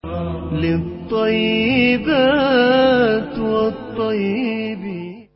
للطيبات والطيبين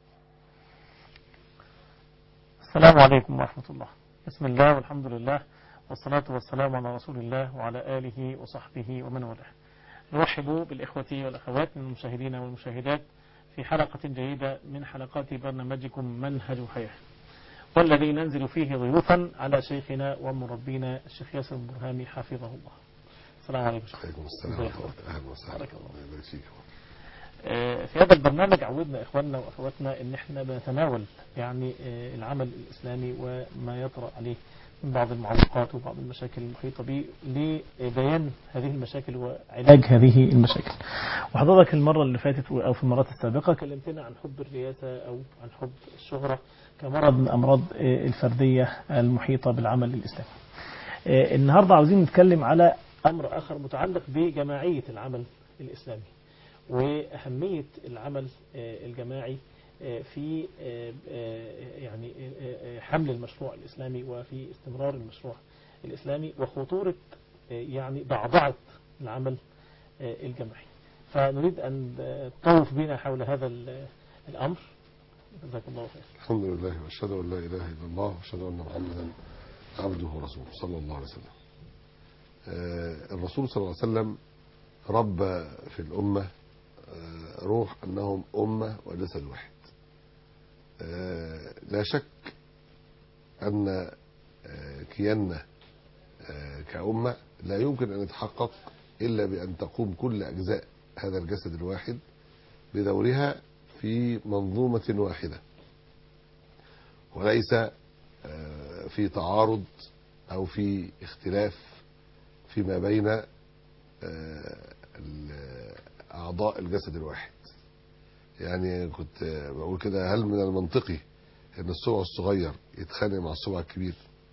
السلام عليكم ورحمة الله بسم الله والحمد لله والصلاة والسلام على رسول الله وعلى آله وصحبه ومن والاه نرحب بالإخوة والأخوات من المشاهدين والمشاهدات في حلقة جديدة من حلقات برنامجكم منهج حياة والذي ننزل فيه ضيوفا على شيخنا ومربينا الشيخ ياسر البرهامي حفظه الله السلام عليكم شيخ عليكم السلام ازيك ورحمة الله أهلا وسهلا بارك الله. الله يبارك فيك آه، في هذا البرنامج عودنا إخواننا وأخواتنا أن احنا بنتناول يعني آه، العمل الإسلامي وما يطرأ عليه من بعض المعوقات وبعض المشاكل المحيطة به لبيان هذه المشاكل وعلاج هذه المشاكل وحضرتك المرة اللي فاتت أو في المرات السابقة كلمتنا عن حب الرياسة أو عن حب الشهرة كمرض من أمراض آه، الفردية المحيطة بالعمل الإسلامي آه، النهاردة عاوزين نتكلم على أمر آخر متعلق بجماعية العمل الإسلامي وأهمية العمل آه، الجماعي آه، في آه، آه، يعني آه، آه، حمل المشروع الإسلامي وفي استمرار المشروع الإسلامي وخطورة آه، يعني ضعضعة العمل آه، الجماعي فنريد أن آه، تطوف بنا حول هذا ال- الأمر جزاك الله خير الحمد لله وأشهد أن لا إله إلا الله وأشهد أن محمدا عبده ورسوله صلى الله عليه وسلم آه، الرسول صلى الله عليه وسلم ربى في الأمة آه، روح أنهم أمة وجسد واحد آه، لا شك أن آه، كياننا آه، كأمة لا يمكن أن يتحقق إلا بأن تقوم كل أجزاء هذا الجسد الواحد بدورها في منظومة واحدة وليس آه، في تعارض أو في اختلاف فيما بين آه، ال- أعضاء الجسد الواحد يعني كنت آه، بقول كده هل من المنطقي أن الصبع الصغير يتخانق مع الصبع الكبير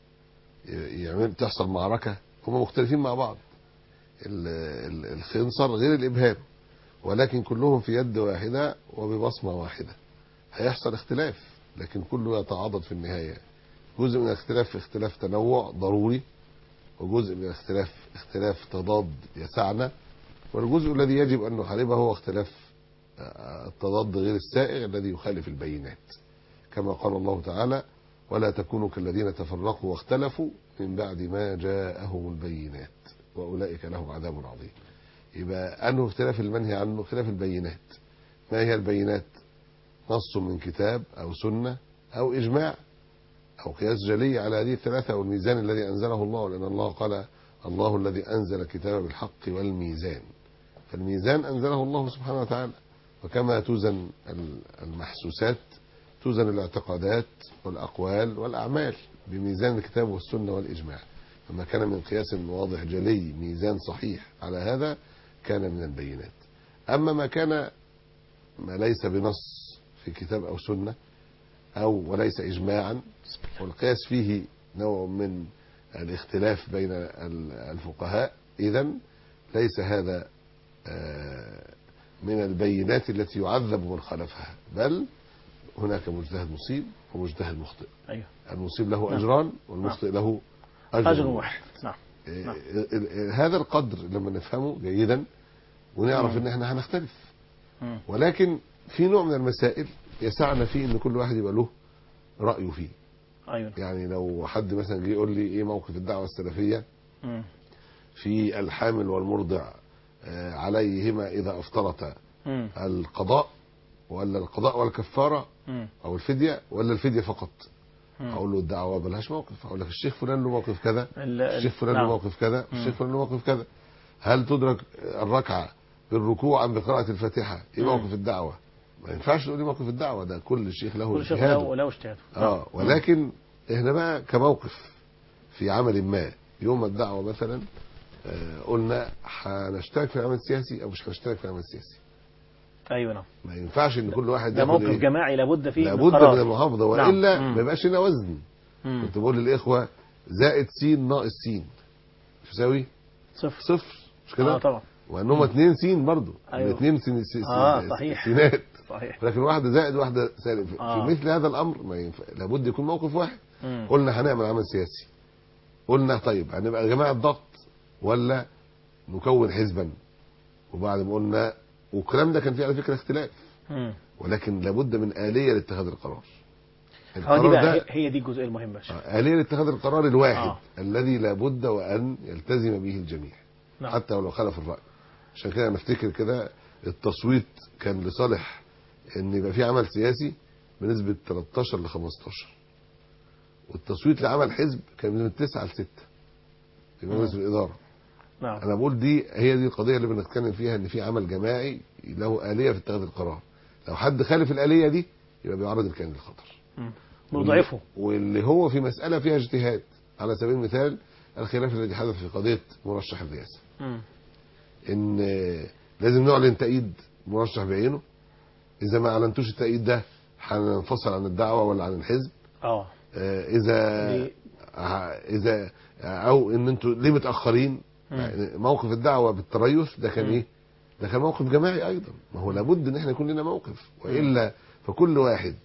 ي- يعمل تحصل معركة هم مختلفين مع بعض ال- ال- الخنصر غير الإبهام ولكن كلهم في يد واحدة وببصمة واحدة هيحصل اختلاف لكن كله يتعاضد في النهاية جزء من الاختلاف في اختلاف تنوع ضروري وجزء من الاختلاف اختلاف تضاد يسعنا والجزء الذي يجب أن نحاربه هو اختلاف آه، التضاد غير السائغ الذي يخالف البينات كما قال الله تعالى ولا تكونوا كالذين تفرقوا واختلفوا من بعد ما جاءهم البينات وأولئك لهم عذاب عظيم يبقى أنه اختلاف المنهي عنه خلاف البينات ما هي البينات نص من كتاب أو سنة أو إجماع أو قياس جلي على هذه الثلاثة أو الميزان الذي أنزله الله لأن الله قال الله الذي أنزل الكتاب بالحق والميزان فالميزان أنزله الله سبحانه وتعالى وكما توزن المحسوسات توزن الاعتقادات والأقوال والأعمال بميزان الكتاب والسنة والإجماع فما كان من قياس واضح جلي ميزان صحيح على هذا كان من البينات أما ما كان ما ليس بنص في كتاب أو سنة أو وليس إجماعا والقياس فيه نوع من الاختلاف بين ال- الفقهاء إذا ليس هذا آه، من البينات التي يعذب من خالفها بل هناك مجتهد مصيب ومجتهد مخطئ أيوه المصيب له نعم. أجران والمخطئ له أجر, أجر واحد نعم إيه، نعم. ال- ال- هذا القدر لما نفهمه جيدا ونعرف مم. ان احنا هنختلف مم. ولكن في نوع من المسائل يسعنا فيه ان كل واحد يبقى له رأيه فيه أيوه يعني لو حد مثلا جه يقول لي ايه موقف الدعوة السلفية مم. في الحامل والمرضع آه، عليهما اذا افطرتا مم. القضاء ولا القضاء والكفارة مم. او الفدية ولا الفدية فقط مم. اقول له الدعوة ملهاش موقف اقول لك الشيخ فلان له موقف كذا ال- الشيخ فلان له نعم. موقف كذا مم. الشيخ فلان له موقف كذا هل تدرك الركعة بالركوع ام بقراءة الفاتحة ايه مم. موقف الدعوة ما ينفعش تقول لي موقف الدعوة ده كل شيخ له كل شيء اجتهاده. له له اجتهاد اه ولكن احنا بقى كموقف في عمل ما يوم الدعوة مثلا آه قلنا هنشترك في العمل السياسي او مش هنشترك في العمل السياسي ايوه نعم ما ينفعش ان كل واحد ده ياخد موقف إيه؟ جماعي لابد فيه لابد قرار. من المحافظة نعم. والا مم. ما يبقاش لنا وزن مم. كنت بقول للاخوة زائد س ناقص س يساوي صفر صفر مش كده اه طبعا وانهم اتنين سين برضو أيوه. الاثنين سين سين آه، صحيح. سينات صحيح لكن واحدة زائد واحدة سالب في آه. مثل هذا الامر ما ينفع لابد يكون موقف واحد مم. قلنا هنعمل عمل سياسي قلنا طيب هنبقى جماعة ضغط ولا نكون حزبا وبعد ما قلنا والكلام ده كان فيه على فكره اختلاف مم. ولكن لابد من آلية لاتخاذ القرار هو دي القرار بقى هي- ده هي دي الجزئيه المهمه يا شيخ. آلية لاتخاذ القرار الواحد آه. الذي لابد وأن يلتزم به الجميع نعم. حتى ولو خالف الرأي عشان كده نفتكر كده التصويت كان لصالح ان يبقى في عمل سياسي بنسبة 13 ل 15 والتصويت لعمل حزب كان من 9 ل 6 في مجلس مم. الإدارة نعم انا بقول دي هي دي القضيه اللي بنتكلم فيها ان في عمل جماعي له اليه في اتخاذ القرار لو حد خالف الاليه دي يبقى بيعرض الكيان للخطر مم. بيضعفه واللي هو في مساله فيها اجتهاد على سبيل المثال الخلاف الذي حدث في قضيه مرشح الرئاسه مم. ان لازم نعلن تأييد مرشح بعينه اذا ما اعلنتوش التأييد ده هننفصل عن الدعوه ولا عن الحزب اه آه، اذا دي- ع- اذا او ان انتوا ليه متاخرين مم. يعني موقف الدعوه بالتريث ده كان مم. ايه ده كان موقف جماعي ايضا ما هو لابد ان احنا يكون لنا موقف والا فكل واحد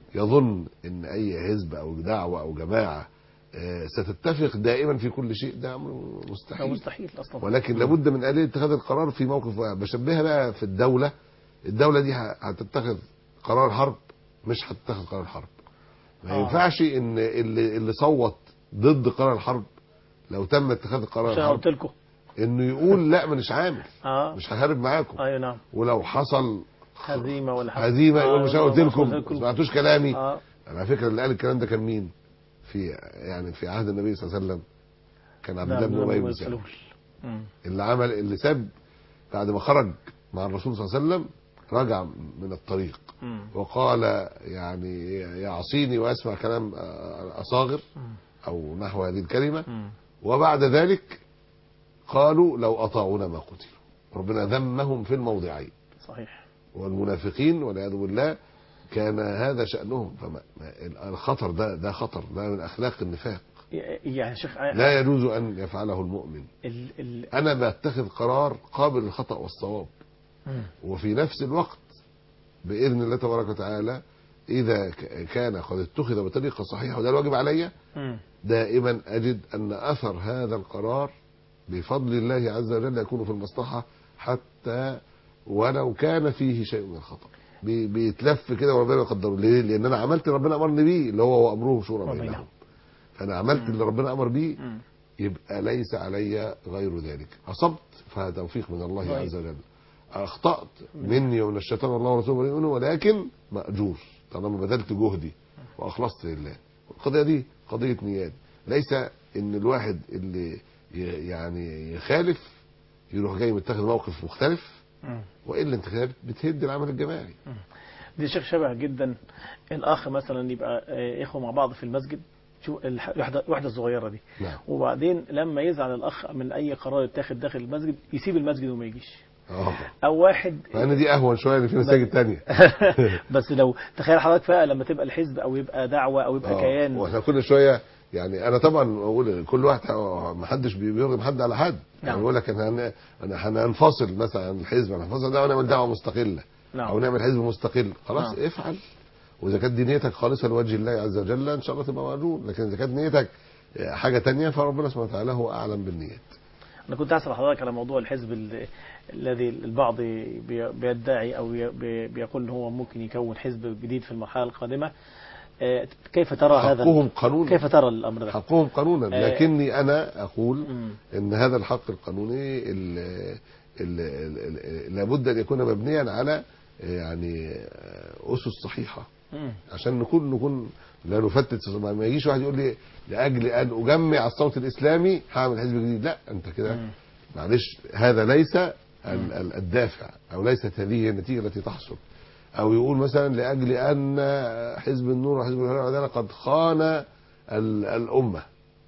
يظن ان اي حزب او دعوه او جماعه آه، ستتفق دائما في كل شيء ده امر ده مستحيل مستحيل اصلا ولكن لابد من آلية اتخاذ القرار في موقف واحد بشبهها بقى في الدولة الدولة دي ه- هتتخذ قرار حرب مش هتتخذ قرار حرب ما آه. ينفعش ان اللي, اللي صوت ضد قرار الحرب لو تم اتخاذ قرار عشان الحرب قلت لكم انه يقول لا مش عامل اه مش هحارب معاكم ايوه نعم ولو حصل هزيمه ولا حاجه هزيمه يقول آه، مش أنا قلت لكم قلت ما لكم. سمعتوش كلامي اه على فكره اللي قال الكلام ده كان مين في يعني في عهد النبي صلى الله عليه وسلم كان عبد الله بن ابي بن سلول سلول مم. اللي عمل اللي ساب بعد ما خرج مع الرسول صلى الله عليه وسلم رجع من الطريق مم. وقال يعني يعصيني ويسمع كلام أصاغر مم. أو نحو هذه الكلمة مم. وبعد ذلك قالوا لو أطاعونا ما قتلوا ربنا ذمهم في الموضعين صحيح والمنافقين والعياذ بالله كان هذا شأنهم فما ما- الخطر ده ده خطر ده من أخلاق النفاق ي- يعني شيخ لا يجوز أن يفعله المؤمن ال ال أنا بتخذ قرار قابل للخطأ والصواب مم. وفي نفس الوقت بإذن الله تبارك وتعالى إذا ك- كان قد اتخذ بطريقة صحيحة وده الواجب علي مم. دائما أجد أن أثر هذا القرار بفضل الله عز وجل يكون في المصلحة حتى ولو كان فيه شيء من الخطأ بي- بيتلف كده وربنا يقدره ليه؟ لأن أنا عملت اللي ربنا أمرني بيه اللي هو وأمره شورى وبينهم. بينهم فأنا عملت اللي ربنا أمر بيه مم. يبقى ليس علي غير ذلك أصبت فهذا توفيق من الله طيب. عز وجل أخطأت مني ومن الشيطان والله ورسوله بريء منه ولكن مأجور طالما بذلت جهدي وأخلصت لله القضية دي قضية نيات ليس إن الواحد اللي ي- يعني يخالف يروح جاي متخذ موقف مختلف مم. وإلا أنت خالف بتهد العمل الجماعي دي شيخ شبه جدا الاخ مثلا يبقى آه، اخوه مع بعض في المسجد شوف الح- الوحده الوحده الصغيره دي نعم وبعدين لما يزعل الاخ من اي قرار يتاخد داخل المسجد يسيب المسجد وما يجيش اه او واحد مع ان دي اهون شويه ان في مساجد تانية بس لو تخيل حضرتك بقى لما تبقى الحزب او يبقى دعوه او يبقى آه، كيان واحنا كل شويه يعني انا طبعا بقول كل واحد ما حدش بيرغم حد على حد يعني نعم. بيقول لك انا هن- انا هننفصل مثلا عن الحزب هننفصل ده ونعمل دعوه مستقله نعم. او نعمل حزب مستقل خلاص نعم. افعل واذا كانت دي نيتك خالصه لوجه الله عز وجل ان شاء الله تبقى مأجور لكن اذا كانت نيتك حاجه تانية فربنا سبحانه وتعالى هو اعلم بالنيات انا كنت اسال حضرتك على موضوع الحزب ال- الذي البعض بي- بيدعي او ي- بي- بيقول ان هو ممكن يكون حزب جديد في المرحله القادمه آه، كيف ترى هذا حقهم قانونا كيف ترى الامر ده؟ حقهم قانونا آه. لكني انا اقول مم. ان هذا الحق القانوني ال- ال- ال- ال- لابد ان يكون مبنيا على يعني اسس صحيحه مم. عشان نكون نكون لا نفتت ما ما يجيش واحد يقول لي لاجل ان اجمع الصوت الاسلامي هعمل حزب جديد لا انت كده مم. معلش هذا ليس ال- ال- الدافع او ليست هذه هي النتيجه التي تحصل او يقول مثلا لاجل ان حزب النور وحزب الهدى والعداله قد خان ال- الامه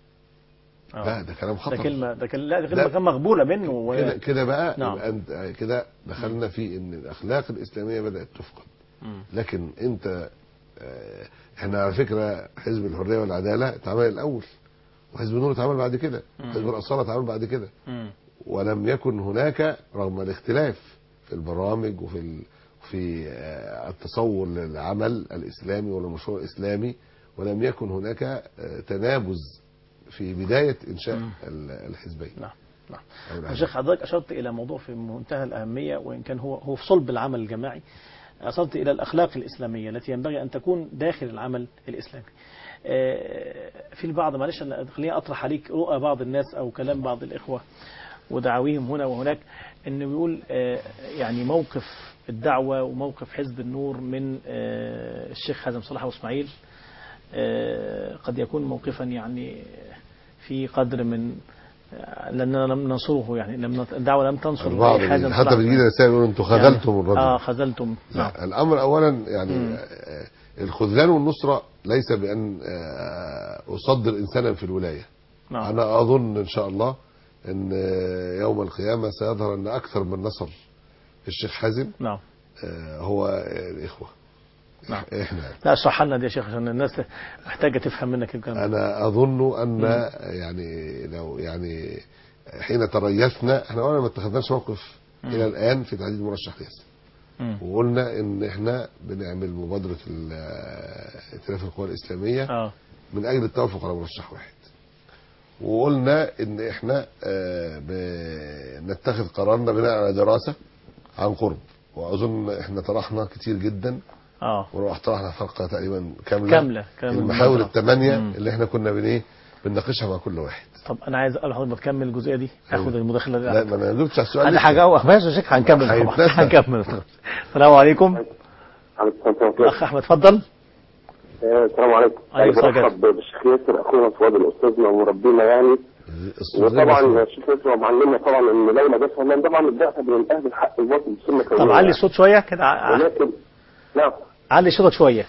آه. لا ده كلام ده خطر كلمه ده كلمه لا ده لا. كلمه كان مقبوله منه و... كده كده بقى نعم. يبقى انت كده دخلنا في ان الاخلاق الاسلاميه بدات تفقد مم. لكن انت آه، احنا على فكره حزب الحريه والعداله اتعمل الاول وحزب النور اتعمل بعد كده مم. حزب الاصاله اتعمل بعد كده مم. ولم يكن هناك رغم الاختلاف في البرامج وفي ال... في آه، التصور للعمل الاسلامي والمشروع الاسلامي ولم يكن هناك آه، تنابز في بدايه انشاء مم. ال- الحزبين نعم أو الأهداف. الشيخ حضرتك أشرت إلى موضوع في منتهى الأهمية وإن كان هو هو في صلب العمل الجماعي أشرت إلى الأخلاق الإسلامية التي ينبغي أن تكون داخل العمل الإسلامي آه، في البعض معلش أنا- خليني أطرح عليك رؤى بعض الناس أو كلام بعض الإخوة ودعاويهم هنا وهناك انه بيقول آه، يعني موقف الدعوة وموقف حزب النور من آه، الشيخ حازم صلاح واسماعيل آه، قد يكون موقفا يعني في قدر من آه، لأننا لم ننصره يعني لم نت- الدعوة لم تنصر البعض حازم من- صلاح حتى بيجي لي رسائل يقولوا انتوا خذلتم الرجل اه خذلتم نعم لا الامر اولا يعني مم. آه، الخذلان والنصره ليس بان آه، اصدر انسانا في الولايه نعم انا اظن ان شاء الله ان آه، يوم القيامه سيظهر ان اكثر من نصر الشيخ حازم نعم آه، هو آه، الاخوه نعم. احنا لا اشرح لنا دي يا شيخ عشان الناس محتاجة تفهم منك الكلام ده. انا اظن ان يعني لو يعني حين تريثنا احنا اولا ما اتخذناش موقف مم. الى الان في تحديد مرشح رئاسي مم. وقلنا ان احنا بنعمل مبادره ال- ائتلاف القوى الاسلاميه اه من اجل التوافق على مرشح واحد وقلنا ان احنا آه، بنتخذ قرارنا بناء على دراسه عن قرب واظن احنا طرحنا كتير جدا اه وراح طرحنا فرقه تقريبا كامله كاملة كاملة المحاور الموضوع. الثمانيه مم. اللي احنا كنا بن ايه بنناقشها مع كل واحد طب انا عايز اقول لحضرتك بتكمل الجزئيه دي اخد أيوة. المداخله دي لا ما انا جبتش على السؤال عندي لسه. حاجه أوه. ماشي يا شيخ هنكمل طبعا هيتنسى. هنكمل السلام عليكم الاخ احمد اتفضل السلام عليكم عليكم السلام. برحب بالشيخ ياسر اخونا فؤاد الاستاذنا ومربينا يعني الصوت غير وطبعا مسموع. الشيخ ياسر معلمنا طبعا ان لولا بس الله طبعا الدافع بين اهل الحق والباطل بسنه كونيه طب علي الصوت شويه كده ع- ع- ولكن نعم علي صوتك شويه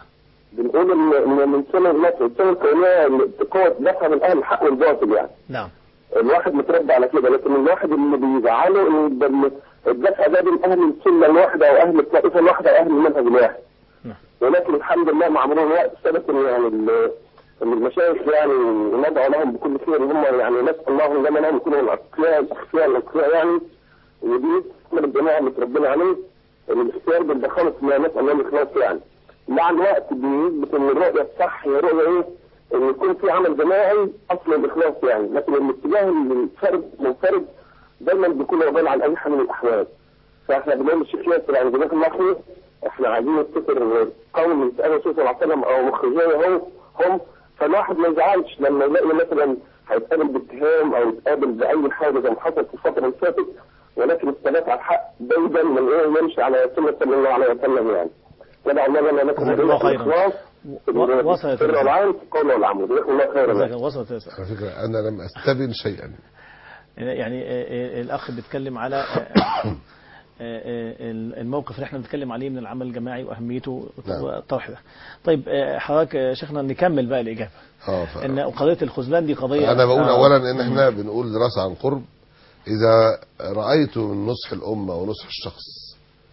بنقول ان ان من سنه الناس السنه الكونيه قوه دفع من اهل الحق والباطل يعني نعم الواحد متربى على كده لكن الواحد اللي بيزعله ان ده- الدفع ده بين اهل السنه الواحده او اهل الطائفه الواحده واهل المنهج الواحد نعم. ولكن الحمد لله مع مرور الوقت ثبت ان يعني ال- ان المشايخ يعني ندعو لهم بكل خير هم يعني نسال الله لنا لهم يكونوا الاتقياء الاخفياء الاتقياء يعني ودي من الجماعه اللي اتربينا عليه ان الاختيار بيبقى خالص ما نسال الله الاخلاص يعني مع الوقت بيثبت ان الرؤيه الصح هي رؤيه ايه؟ ان يكون في عمل جماعي اصل الاخلاص يعني لكن الاتجاه الفرد منفرد دايما بيكون وبال عن اي حال من الاحوال فاحنا بنقول للشيخ ياسر يعني جزاك الله خير احنا عايزين نفتكر قول من سأل الرسول صلى الله عليه وسلم او مخرجيه هم هم فالواحد ما يزعلش لما يلاقي مثلا هيتقابل باتهام او يتقابل باي حاجه زي ما حصل في الفتره اللي فاتت ولكن الثبات على الحق دايما من ايه يمشي على سنه صلى الله عليه وسلم يعني ندعو الله لنا لكم جزاك الله خيرا. الإخلاص و- وصلت السر والعين في القول والعمل جزاك الله خيرا جزاك- وصلت يا أستاذ. على فكره انا لم استبن شيئا يعني آه، آه، الاخ بيتكلم على آه، آه، آه، الموقف اللي احنا بنتكلم عليه من العمل الجماعي واهميته نعم. والطرح ده طيب آه، حضرتك يا شيخنا نكمل بقى الاجابه اه ف... ان قضيه الخذلان دي قضيه انا بقول آه، اولا ان احنا بنقول دراسه عن قرب اذا رايت من نصح الامه ونصح الشخص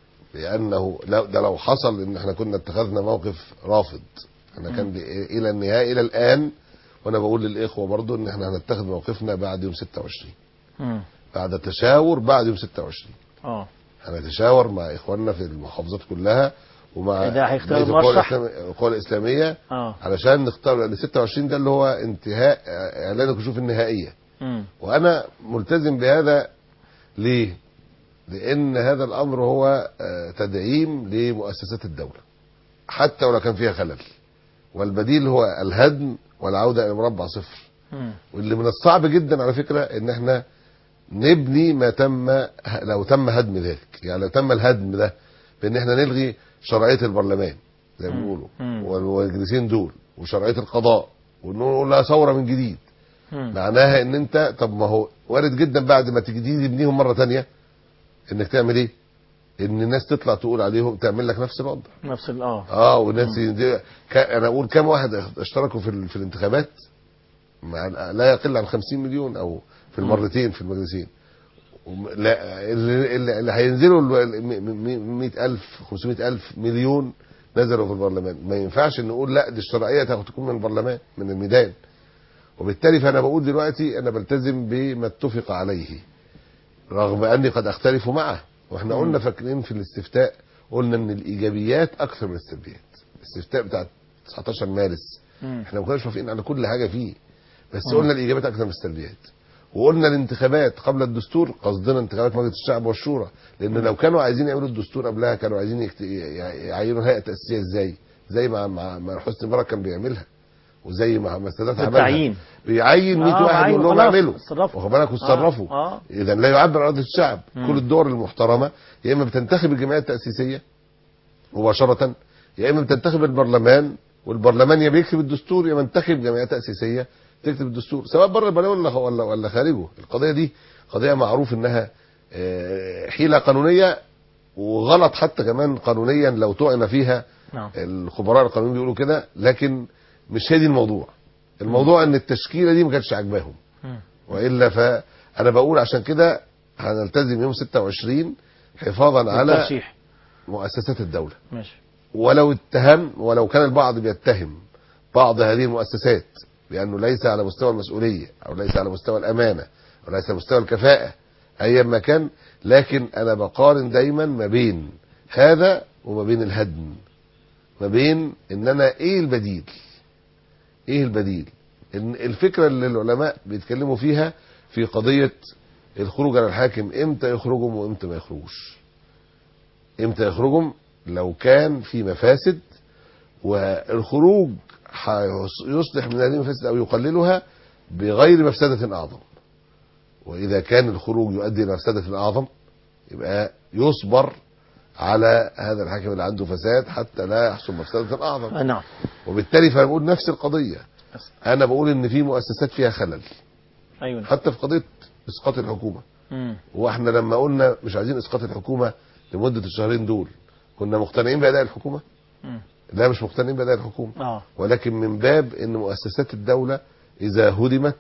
بانه لو ده لو حصل ان احنا كنا اتخذنا موقف رافض احنا كان بي- الى النهايه الى الان وانا بقول للاخوه برضو ان احنا هنتخذ موقفنا بعد يوم 26 مم. بعد تشاور بعد يوم 26 اه هنتشاور مع اخواننا في المحافظات كلها ومع ده هيختار بقية القوى مرشح؟ الإسلامية- القوى الاسلاميه اه علشان نختار لان 26 ده اللي هو انتهاء اعلان الكشوف النهائيه مم. وانا ملتزم بهذا ليه لان هذا الامر هو آه، تدعيم لمؤسسات الدوله حتى ولو كان فيها خلل والبديل هو الهدم والعوده الى مربع صفر مم. واللي من الصعب جدا على فكره ان احنا نبني ما تم لو تم هدم ذلك يعني لو تم الهدم ده بان احنا نلغي شرعيه البرلمان زي ما مم. بيقولوا مم. والمجلسين دول وشرعيه القضاء ونقول لها ثوره من جديد مم. معناها ان انت طب ما هو وارد جدا بعد ما تجديد تبنيهم مره تانية انك تعمل ايه؟ ان الناس تطلع تقول عليهم تعمل لك نفس الوضع نفس ال- اه اه والناس دي ك- انا اقول كام واحد اشتركوا في, ال- في الانتخابات مع لا يقل عن 50 مليون او في المرتين في المجلسين وم- لا اللي, اللي اللي هينزلوا 100000 500000 مليون نزلوا في البرلمان ما ينفعش نقول لا دي الشرعيه تاخد تكون من البرلمان من الميدان وبالتالي فانا بقول دلوقتي انا بلتزم بما اتفق عليه رغم اني قد اختلف معه واحنا مم. قلنا فاكرين في الاستفتاء قلنا ان الايجابيات اكثر من السلبيات الاستفتاء بتاع 19 مارس مم. احنا ما كناش موافقين على كل حاجه فيه بس مم. قلنا الايجابيات اكثر من السلبيات وقلنا الانتخابات قبل الدستور قصدنا انتخابات مجلس الشعب والشورى لان لو كانوا عايزين يعملوا الدستور قبلها كانوا عايزين يكت... يعينوا هيئه تاسيسيه ازاي زي ما ما, ما حسني مبارك كان بيعملها وزي ما ما السادات عملها بالتعيين بيعين 100 آه، واحد عين يقول لهم وخلاص، اعملوا اتصرفوا. واخد بالك وتصرفوا آه، آه. اذا لا يعبر عن اراده الشعب مم. كل الدول المحترمه يا اما بتنتخب الجمعيه التاسيسيه مباشره يا اما بتنتخب البرلمان والبرلمان يا بيكتب الدستور يا منتخب جمعيه تاسيسيه تكتب الدستور سواء بره البرلمان ولا ولا ولا خارجه القضيه دي قضيه معروف انها آه، حيله قانونيه وغلط حتى كمان قانونيا لو طعن فيها نعم الخبراء القانونيين بيقولوا كده لكن مش هي دي الموضوع الموضوع ان التشكيله دي ما كانتش عاجباهم مم. والا فانا بقول عشان كده هنلتزم يوم 26 حفاظا على الترشيح مؤسسات الدوله ماشي ولو اتهم ولو كان البعض بيتهم بعض هذه المؤسسات بانه ليس على مستوى المسؤوليه او ليس على مستوى الامانه او ليس على مستوى الكفاءه ايا ما كان لكن انا بقارن دايما ما بين هذا وما بين الهدم ما بين ان انا ايه البديل ايه البديل ان الفكره اللي العلماء بيتكلموا فيها في قضيه الخروج على الحاكم امتى يخرجهم وامتى ما يخرجوش امتى يخرجهم لو كان في مفاسد والخروج هيص- يصلح من هذه المفاسد او يقللها بغير مفسده اعظم واذا كان الخروج يؤدي الى مفسده اعظم يبقى يصبر على هذا الحاكم اللي عنده فساد حتى لا يحصل مفسده اعظم آه، نعم وبالتالي فانا بقول نفس القضيه انا بقول ان في مؤسسات فيها خلل ايوه حتى في قضيه اسقاط الحكومه مم. واحنا لما قلنا مش عايزين اسقاط الحكومه لمده الشهرين دول كنا مقتنعين باداء الحكومه مم. لا مش مقتنعين باداء الحكومه اه ولكن من باب ان مؤسسات الدوله اذا هدمت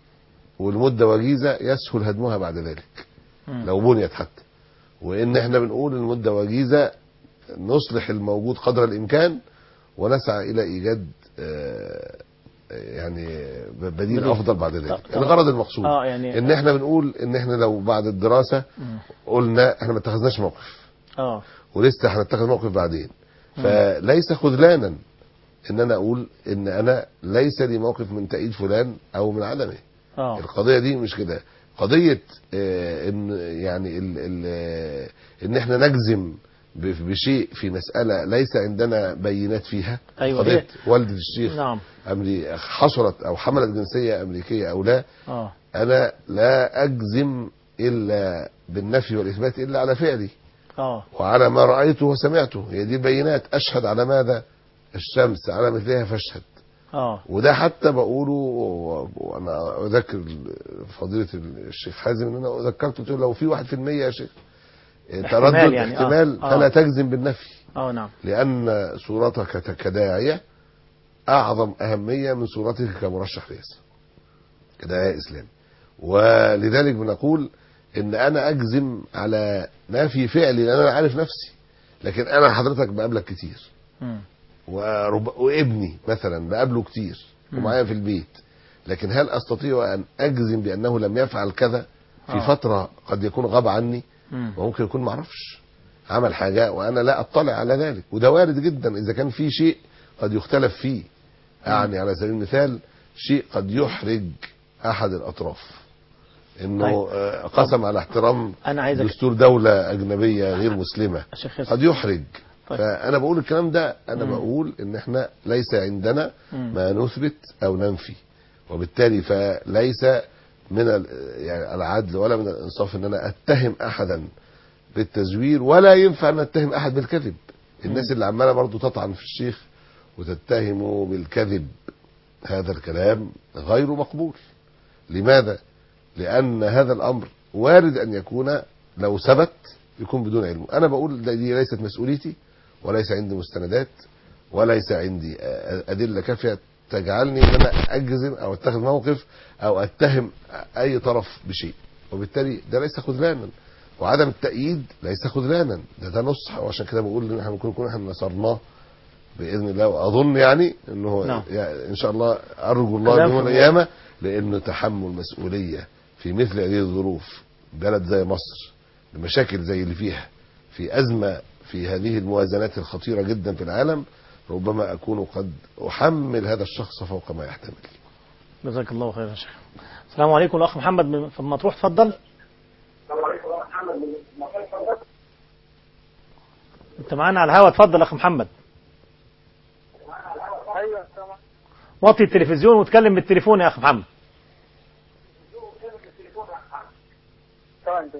والمده وجيزه يسهل هدمها بعد ذلك مم. لو بنيت حتى وان احنا بنقول المده وجيزه نصلح الموجود قدر الامكان ونسعى الى ايجاد آه، يعني بديل بديل. افضل بعد ذلك طب- طب- الغرض المقصود اه يعني ان احنا بنقول ان احنا لو بعد الدراسه مم. قلنا احنا ما اتخذناش موقف اه ولسه هنتخذ موقف بعدين فليس خذلانا ان انا اقول ان انا ليس لي موقف من تأييد فلان او من عدمه اه القضيه دي مش كده قضيه آه، ان يعني ال ال آه، ان احنا نجزم ب- بشيء في مساله ليس عندنا بينات فيها أيوة، قضيه هي- والده الشيخ نعم أمري حصلت او حملت جنسيه امريكيه او لا اه انا لا اجزم الا بالنفي والاثبات الا على فعلي اه وعلى ما رايته وسمعته هي دي بينات اشهد على ماذا الشمس على مثلها فاشهد اه وده حتى بقوله و- وانا اذكر فضيله الشيخ حازم ان انا ذكرته قلت له لو في واحد في المية يا شيخ احتمال تردد يعني، آه. احتمال آه. فلا تجزم بالنفي اه نعم لان صورتك كداعيه اعظم اهميه من صورتك كمرشح رئاسه كداعيه اسلامي ولذلك بنقول ان انا اجزم على نفي فعلي لان انا عارف نفسي لكن انا حضرتك بقابلك كتير مم. ورب... وابني مثلا بقابله كتير مم. ومعايا في البيت لكن هل استطيع ان اجزم بانه لم يفعل كذا في آه. فتره قد يكون غاب عني مم. وممكن يكون معرفش عمل حاجه وانا لا اطلع على ذلك وده وارد جدا اذا كان في شيء قد يختلف فيه يعني على سبيل المثال شيء قد يحرج احد الاطراف انه طيب. آه، قسم على احترام انا عايزك دستور دوله اجنبيه غير مسلمه يا شيخ ياسر. قد يحرج طيب. فانا بقول الكلام ده انا مم. بقول ان احنا ليس عندنا مم. ما نثبت او ننفي وبالتالي فليس من ال- يعني العدل ولا من الانصاف ان انا اتهم احدا بالتزوير ولا ينفع ان اتهم احد بالكذب الناس اللي عماله برضو تطعن في الشيخ وتتهمه بالكذب هذا الكلام غير مقبول لماذا لان هذا الامر وارد ان يكون لو ثبت يكون بدون علم انا بقول ده- دي ليست مسؤوليتي وليس عندي مستندات وليس عندي أ- ادله كافيه تجعلني ان انا اجزم او اتخذ موقف او اتهم اي طرف بشيء وبالتالي ده ليس خذلانا وعدم التأييد ليس خذلانا ده ده نصح وعشان كده بقول ان احنا ممكن نكون احنا نصرناه باذن الله واظن يعني انه نعم. يعني ان شاء الله ارجو الله كلام يوم في القيامه لانه تحمل مسؤوليه في مثل هذه الظروف بلد زي مصر بمشاكل زي اللي فيها في ازمه في هذه الموازنات الخطيره جدا في العالم ربما اكون قد احمل هذا الشخص فوق ما يحتمل جزاك الله خير يا شيخ السلام عليكم الاخ محمد من في مطروح اتفضل انت معانا على الهوا اتفضل يا اخ محمد ايوه طبعا وطي التلفزيون واتكلم بالتليفون يا اخ محمد طبعا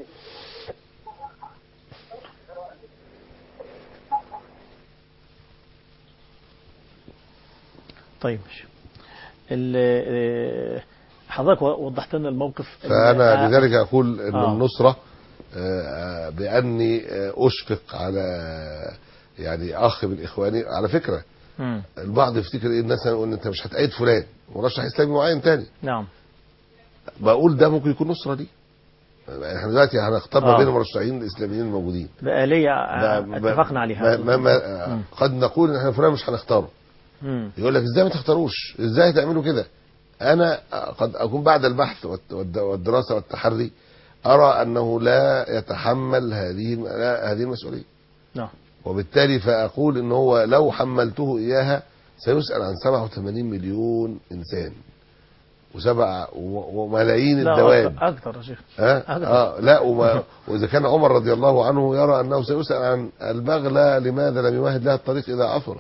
طيب ماشي ال- آه، حضرتك وضحت لنا الموقف إن- فأنا آه، لذلك أقول أن آه. النصرة آه، بأني آه، أشفق على يعني أخ من إخواني على فكرة مم. البعض يفتكر إيه الناس يقول أنت مش هتأيد فلان مرشح إسلامي معين تاني نعم بقول ده ممكن يكون نصرة دي احنا دلوقتي هنختار ما آه. بين المرشحين الإسلاميين الموجودين بآلية ده آه، ب- اتفقنا عليها ما ما ما مم. قد نقول ان احنا فلان مش هنختاره مم. يقول لك ازاي ما تختاروش ازاي تعملوا كده انا قد اكون بعد البحث والت- والد- والدراسه والتحري ارى انه لا يتحمل هذه الم- لا- هذه المسؤوليه نعم وبالتالي فاقول ان هو لو حملته اياها سيسال عن 87 مليون انسان وسبع و- وملايين لا الدواب أكثر- أكثر يا شيخ ها؟ أبداً. اه لا وما واذا كان عمر رضي الله عنه يرى انه سيسال عن البغله لماذا لم يمهد لها الطريق اذا عثرت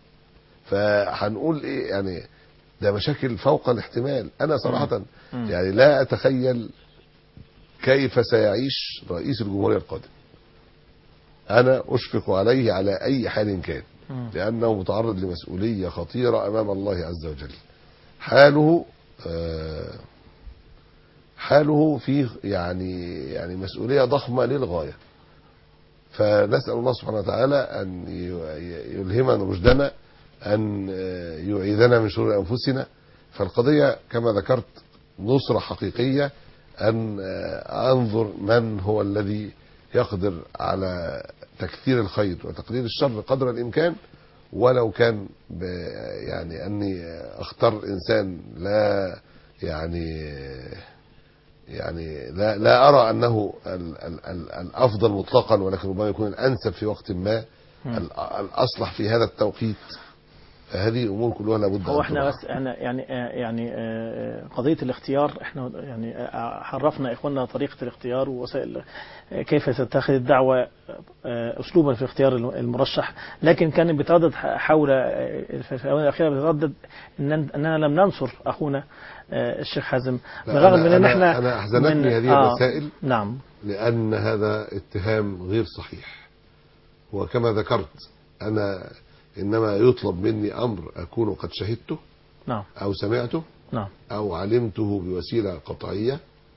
فهنقول ايه يعني ده مشاكل فوق الاحتمال انا صراحه مم. يعني لا اتخيل كيف سيعيش رئيس الجمهوريه القادم انا اشفق عليه على اي حال كان مم. لأنه متعرض لمسؤولية خطيرة أمام الله عز وجل حاله آه، حاله فيه يعني يعني مسؤولية ضخمة للغاية فنسأل الله سبحانه وتعالى أن ي- يلهمنا رشدنا أن آه، يعيذنا من شرور أنفسنا فالقضية كما ذكرت نصرة حقيقية أن آه، أنظر من هو الذي يقدر على تكثير الخير وتقليل الشر قدر الإمكان ولو كان ب يعني أني أختار إنسان لا يعني يعني لا لا أرى أنه ال ال ال الأفضل مطلقا ولكن ربما يكون الأنسب في وقت ما مم. ال- الأصلح في هذا التوقيت فهذه الأمور كلها لابد هو أن احنا تراعى. بس احنا يعني آه، يعني آه، قضيه الاختيار احنا يعني آه، حرفنا اخواننا طريقه الاختيار ووسائل آه، كيف تتخذ الدعوه آه، اسلوبا في اختيار الم- المرشح لكن كان بيتردد ح- حول آه، في في الاونه الاخيره بيتردد ان اننا لم ننصر اخونا آه، الشيخ حازم لا، بالرغم أنا- من ان أنا- احنا أنا أحزنتني من- هذه آه، الرسائل نعم لأن هذا اتهام غير صحيح وكما ذكرت أنا إنما يطلب مني أمر أكون قد شهدته نعم أو سمعته نعم أو علمته بوسيلة قطعية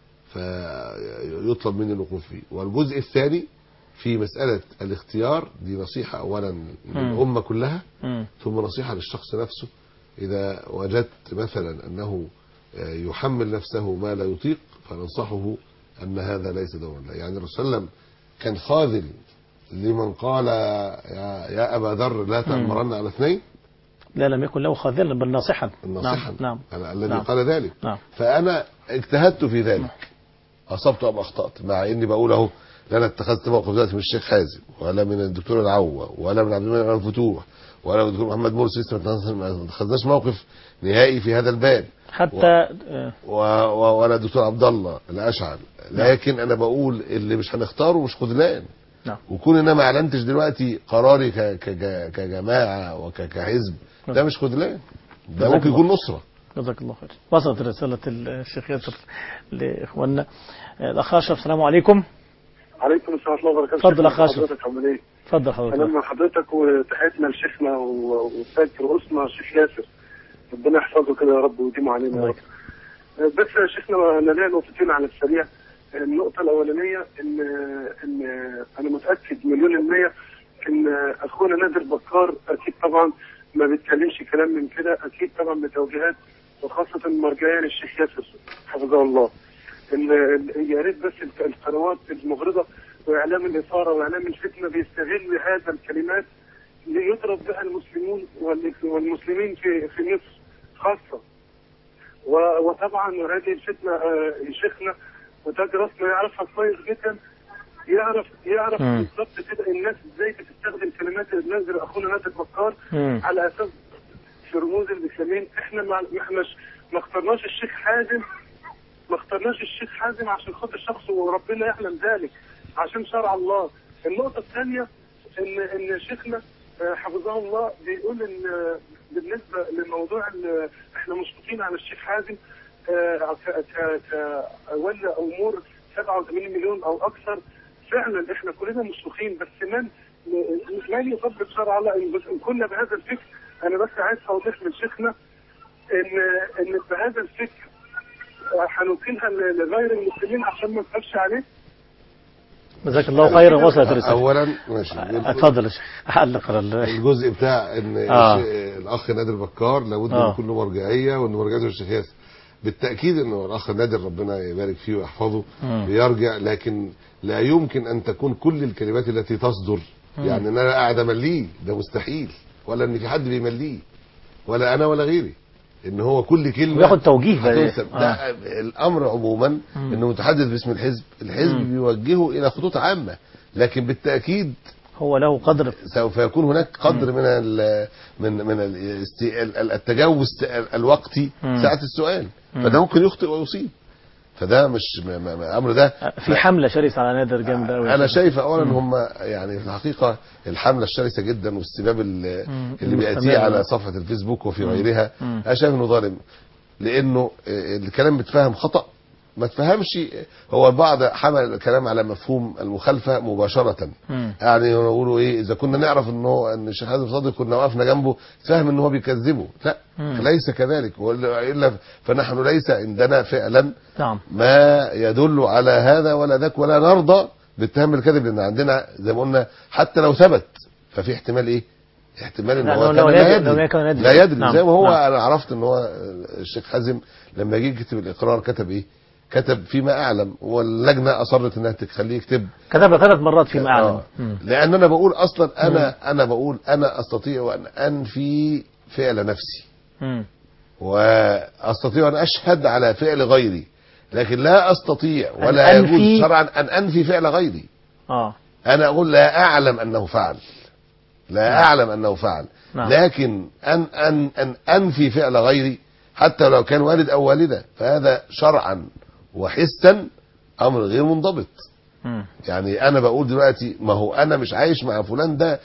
فيطلب مني الوقوف فيه والجزء الثاني في مسألة الاختيار دي نصيحة أولا للأمة كلها مم. ثم نصيحة للشخص نفسه إذا وجدت مثلا أنه يحمل نفسه ما لا يطيق فننصحه أن هذا ليس دورا له يعني الرسول صلى الله عليه وسلم كان خاذل لمن قال يا, يا أبا ذر لا تأمرن على اثنين لا لم يكن له خاذلا بل ناصحا الناصحا نعم أنا الذي نعم. قال ذلك نعم فأنا اجتهدت في ذلك أصبت أم أخطأت مع إني بقول أهو لا أنا اتخذت موقف دلوقتي من الشيخ حازم ولا من الدكتور العوة ولا من عبد المنعم الفتوح ولا من الدكتور محمد مرسي لسه ما اتخذناش موقف نهائي في هذا الباب حتى آه، و... و... ولا الدكتور عبد الله الاشعل لكن انا بقول اللي مش هنختاره مش خذلان نعم. وكون انا ما اعلنتش دلوقتي قراري ك... ك... كجماعه وكحزب ده مش خذلان ده جزاك ممكن الله. يكون نصره جزاك الله خير وصلت رسالة الشيخ ياسر لإخواننا آه، الأخ أشرف السلام عليكم عليكم السلام ورحمه الله وبركاته اتفضل يا شكراً أخ أشرف. حضرتك عامل ايه؟ اتفضل حضرتك سلام من حضرتك وتحياتنا لشيخنا و- واستاذ رؤوسنا الشيخ ياسر ربنا يحفظه كده يا رب ويديمه علينا يا الله رب بس يا شيخنا انا ليا نقطتين على السريع النقطة الأولانية إن إن أنا متأكد مليون المية إن أخونا نادر بكار أكيد طبعا ما بيتكلمش كلام من كده أكيد طبعا بتوجيهات وخاصة مرجعية للشيخ ياسر حفظه الله إن إن- يا ريت بس الك- القنوات المغرضة وإعلام الإثارة وإعلام الفتنة بيستغل هذا الكلمات ليضرب بها المسلمون وال- والمسلمين في في مصر خاصة و- وطبعا هذه الفتنة آه، شيخنا وتاج راسنا يعرفها كويس جدا يعرف يعرف مم. بالظبط كده الناس ازاي بتستخدم كلمات نازل اخونا نادر بكار مم. على اساس في رموز الاسلاميين احنا ما ما احناش ما اخترناش الشيخ حازم ما اخترناش الشيخ حازم عشان خاطر شخصه وربنا يعلم ذلك عشان شرع الله النقطة الثانية ان ان شيخنا آه، حفظه الله بيقول ان آه، بالنسبة لموضوع ال- احنا مشفقين على الشيخ حازم آه، ك ك ك ولى امور 87 مليون او اكثر فعلا احنا كلنا مشفقين بس من من يطبق شرع الله إن بس- إن كنا بهذا الفكر انا بس عايز اوضح من شيخنا ان ان بهذا الفكر آه، هنوكلها ل- لغير المسلمين عشان ما نخافش عليه جزاك الله خيرا وصلت الرسالة اولا ماشي اتفضل يا شيخ علق على ال- الجزء بتاع ان آه. الش- الاخ نادر بكار لابد آه. ان يكون له مرجعيه وان مرجعيته الشيخ ياسر بالتاكيد انه الاخ نادر ربنا يبارك فيه ويحفظه مم. بيرجع لكن لا يمكن ان تكون كل الكلمات التي تصدر يعني ان انا قاعد امليه ده مستحيل ولا ان في حد بيمليه ولا انا ولا غيري ان هو كل كلمه وياخد توجيه بقى. هتنسب آه. ده الامر عموما مم. انه متحدث باسم الحزب الحزب مم. بيوجهه الى خطوط عامه لكن بالتاكيد هو له قدر سوف يكون هناك قدر من ال من من الاست- ال- التجاوز الوقتي مم. ساعه السؤال مم. فده ممكن يخطئ ويصيب فده مش م- م- م- الامر ده في حملة شرسة على نادر جامد قوي انا شايف اولا هم يعني في الحقيقه الحمله الشرسه جدا واستباب ال- مم. اللي بياتيه المستمر. على صفحه الفيسبوك وفي غيرها مم. انا شايف انه ظالم لانه آه، الكلام بيتفهم خطا ما تفهمش هو البعض حمل الكلام على مفهوم المخالفه مباشره مم. يعني يقولوا ايه اذا كنا نعرف ان هو ان الشيخ حازم صادق كنا وقفنا جنبه فهم ان هو بيكذبه لا مم. ليس كذلك وإلا- الا فنحن ليس عندنا فعلا نعم ما يدل على هذا ولا ذاك ولا نرضى باتهام الكذب لان عندنا زي ما قلنا حتى لو ثبت ففي احتمال ايه؟ احتمال ان لا، هو لو- كان لو لا يدري- لو يدري كان يدري. لا يدري نعم، زي ما هو نعم. انا عرفت ان هو الشيخ حازم لما جه يكتب الاقرار كتب ايه؟ كتب فيما اعلم واللجنه اصرت انها تخليه يكتب كتب ثلاث مرات فيما اعلم آه. مم. لان انا بقول اصلا انا انا بقول انا استطيع ان انفي فعل نفسي مم. واستطيع ان اشهد على فعل غيري لكن لا استطيع ولا أن أنفي- يجوز شرعا ان انفي فعل غيري اه انا اقول لا اعلم انه فعل لا اعلم انه فعل نعم. لكن ان ان ان انفي فعل غيري حتى لو كان والد او والده فهذا شرعا وحسا امر غير منضبط مم. يعني انا بقول دلوقتي ما هو انا مش عايش مع فلان ده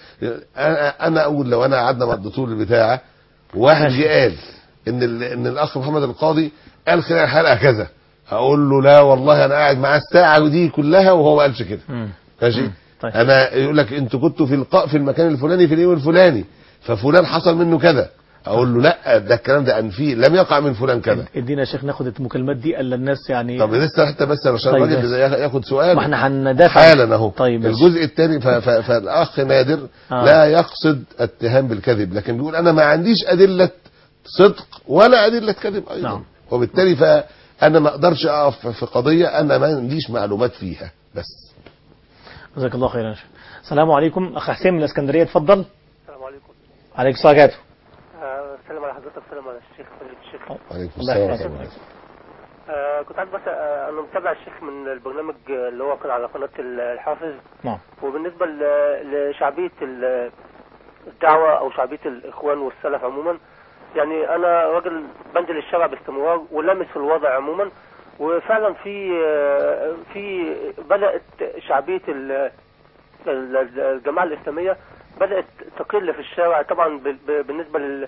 انا انا اقول لو انا قعدنا مع الدكتور البتاع واحد ماشي. جه قال ان ال- ان الاخ محمد القاضي قال خلال الحلقه كذا هقول له لا والله انا قاعد معاه الساعه ودي كلها وهو ما قالش كده مم. ماشي مم. طيب. انا يقول لك انتوا كنتوا في لقاء في المكان الفلاني في اليوم الفلاني ففلان حصل منه كذا اقول له لا ده الكلام ده انفيه لم يقع من فلان كذا ادينا يا شيخ ناخد المكالمات دي الا الناس يعني طب لسه حتى بس عشان طيب الراجل ماشي. ياخ- ياخد سؤال ما احنا هندافع حالا اهو طيب ماشي. الجزء الثاني ف- ف- فالاخ نادر آه. لا يقصد اتهام بالكذب لكن بيقول انا ما عنديش ادله صدق ولا ادله كذب ايضا نعم. وبالتالي فانا ما اقدرش اقف في قضيه انا ما عنديش معلومات فيها بس جزاك الله خيرا يا شيخ. السلام عليكم اخ حسين من الاسكندريه اتفضل السلام عليكم عليك السلام عليكم آه، السلام على حضرتك السلام على الشيخ فضيلة الشيخ عليكم الله السلام يحفظك. ورحمه الله آه، كنت عايز بس آه، انا متابع الشيخ من البرنامج اللي هو كان على قناة الحافظ نعم وبالنسبة ل- لشعبية ال- الدعوة او شعبية الاخوان والسلف عموما يعني انا راجل بنزل الشارع باستمرار ولامس في الوضع عموما وفعلا في آه، في بدأت شعبية ال- ال- الجماعة الإسلامية بدأت تقل في الشارع طبعا ب- ب- بالنسبة لل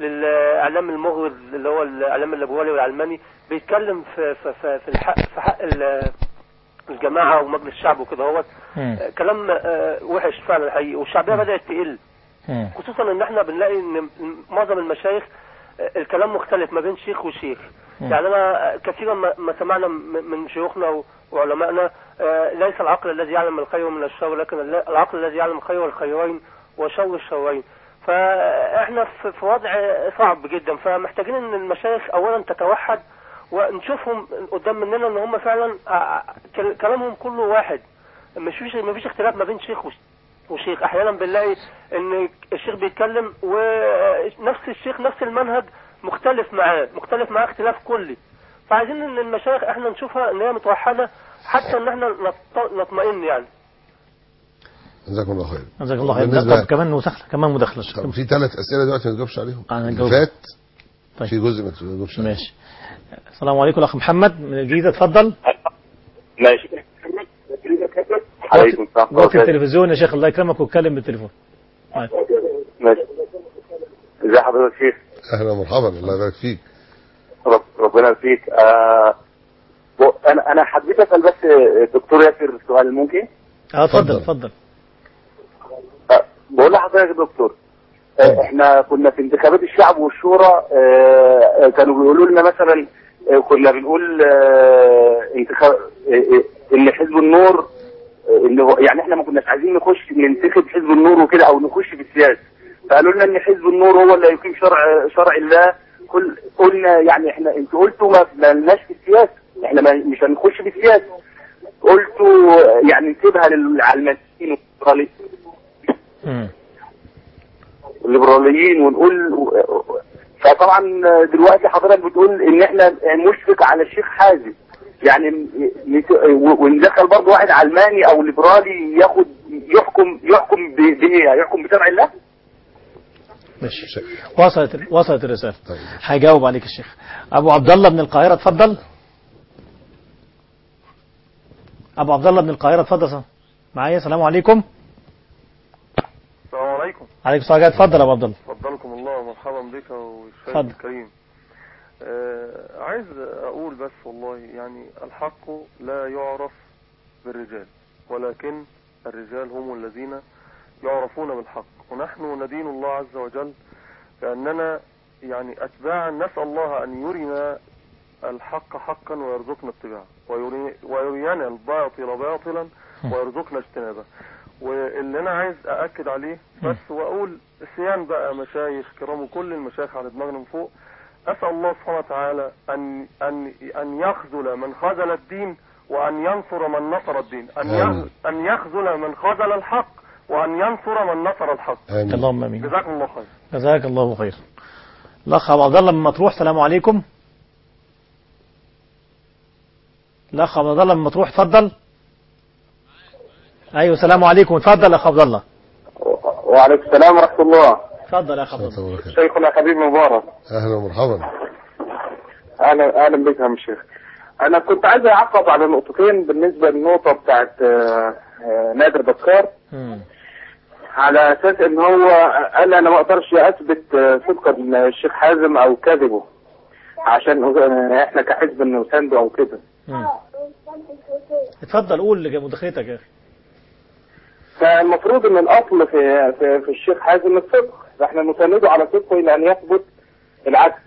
للاعلام المغرض اللي هو الاعلام الليبرالي والعلماني بيتكلم في في في, في الحق في حق ال- الجماعه ومجلس الشعب وكده هو مم. كلام آه، وحش فعلا حقيقي والشعبيه بدات تقل مم. خصوصا ان احنا بنلاقي ان معظم المشايخ آه، الكلام مختلف ما بين شيخ وشيخ مم. يعني انا كثيرا ما ما سمعنا م- من شيوخنا و- وعلمائنا آه، ليس العقل الذي يعلم الخير من الشر لكن الل- العقل الذي يعلم خير الخيرين وشر الشرين فاحنا في في وضع صعب جدا فمحتاجين ان المشايخ اولا تتوحد ونشوفهم قدام مننا ان هم فعلا ع- كل- كلامهم كله واحد مش فيش ما فيش اختلاف ما بين شيخ وش- وشيخ احيانا بنلاقي ان الشيخ بيتكلم ونفس الشيخ نفس المنهج مختلف معاه مختلف معاه اختلاف كلي فعايزين ان المشايخ احنا نشوفها ان هي متوحده حتى ان احنا نط- نطمئن يعني جزاكم الله خير جزاك الله خير بالنسبة- لا، طب كمان مداخله كمان مداخله طب في ثلاث اسئله دلوقتي ما تجاوبش عليهم أنا اللي هجاوب. فات طيب. في جزء ما تجاوبش عليه. ماشي السلام عليكم الاخ محمد من الجيزه اتفضل ماشي عليكم السلام وقت التلفزيون يا شيخ الله يكرمك واتكلم بالتليفون طيب. ماشي ازي حضرتك يا شيخ اهلا ومرحبا الله يبارك فيك رب ربنا يفيك آه ب- انا انا حبيت اسال بس الدكتور ياسر سؤال ممكن اه اتفضل اتفضل. اتفضل آه بقول لحضرتك يا دكتور آه احنا كنا في انتخابات الشعب والشورى آه آه، كانوا بيقولوا لنا مثلا آه كنا بنقول آه انتخاب آه آه، ان حزب النور آه، ان هو- يعني احنا ما كناش عايزين نخش ننتخب حزب النور وكده او نخش في السياسه فقالوا لنا ان حزب النور هو اللي يقيم شرع شرع الله كل قلنا يعني احنا انتوا قلتوا ما ما لناش في السياسه احنا ما مش هنخش في السياسه قلتوا آه، يعني نسيبها للعلمانيين والليبراليين مم. الليبراليين ونقول فطبعا دلوقتي حضرتك بتقول ان احنا مشفق على الشيخ حازم يعني نت- وندخل برضه واحد علماني او ليبرالي ياخد يحكم يحكم ب- بايه؟ يحكم بشرع الله؟ ماشي وصلت وصلت الرساله طيب. هيجاوب عليك الشيخ ابو عبد الله من القاهره اتفضل ابو عبد الله من القاهره اتفضل معايا السلام عليكم السلام عليكم عليكم السلام اتفضل يا ابو عبد الله فضلكم الله ومرحبا بك والشيخ اتفضل. الكريم آه عايز اقول بس والله يعني الحق لا يعرف بالرجال ولكن الرجال هم الذين يعرفون بالحق ونحن ندين الله عز وجل لأننا يعني أتباعا نسأل الله أن يرنا الحق حقا ويرزقنا اتباعه ويري- ويرينا الباطل باطلا ويرزقنا اجتنابه واللي انا عايز ااكد عليه بس واقول سيان بقى مشايخ كرام وكل المشايخ على دماغنا من فوق اسال الله سبحانه وتعالى ان ان ان يخذل من خذل الدين وان ينصر من نصر الدين ان آمين. يخ- ان يخذل من خذل الحق وان ينصر من نصر الحق امين اللهم امين جزاكم الله خير جزاك الله خير الاخ ابو عبد الله من مطروح السلام عليكم الاخ ابو عبد الله من مطروح اتفضل ايوه السلام عليكم اتفضل يا اخ عبد الله وعليكم السلام ورحمه الله اتفضل يا اخ عبد الله الله وبركاته. شيخنا حبيب مبارك اهلا ومرحبا اهلا اهلا بك يا شيخ انا كنت عايز اعقب على نقطتين بالنسبه للنقطه بتاعت آه، آه، نادر بكار مم. على اساس ان هو قال انا ما اقدرش اثبت آه، صدق الشيخ حازم او كذبه عشان آه، احنا كحزب نسانده او كده مم. اتفضل قول لمداخلتك يا اخي فالمفروض ان الاصل في في, في الشيخ حازم الصدق فاحنا نسانده على صدقه الى ان يثبت العكس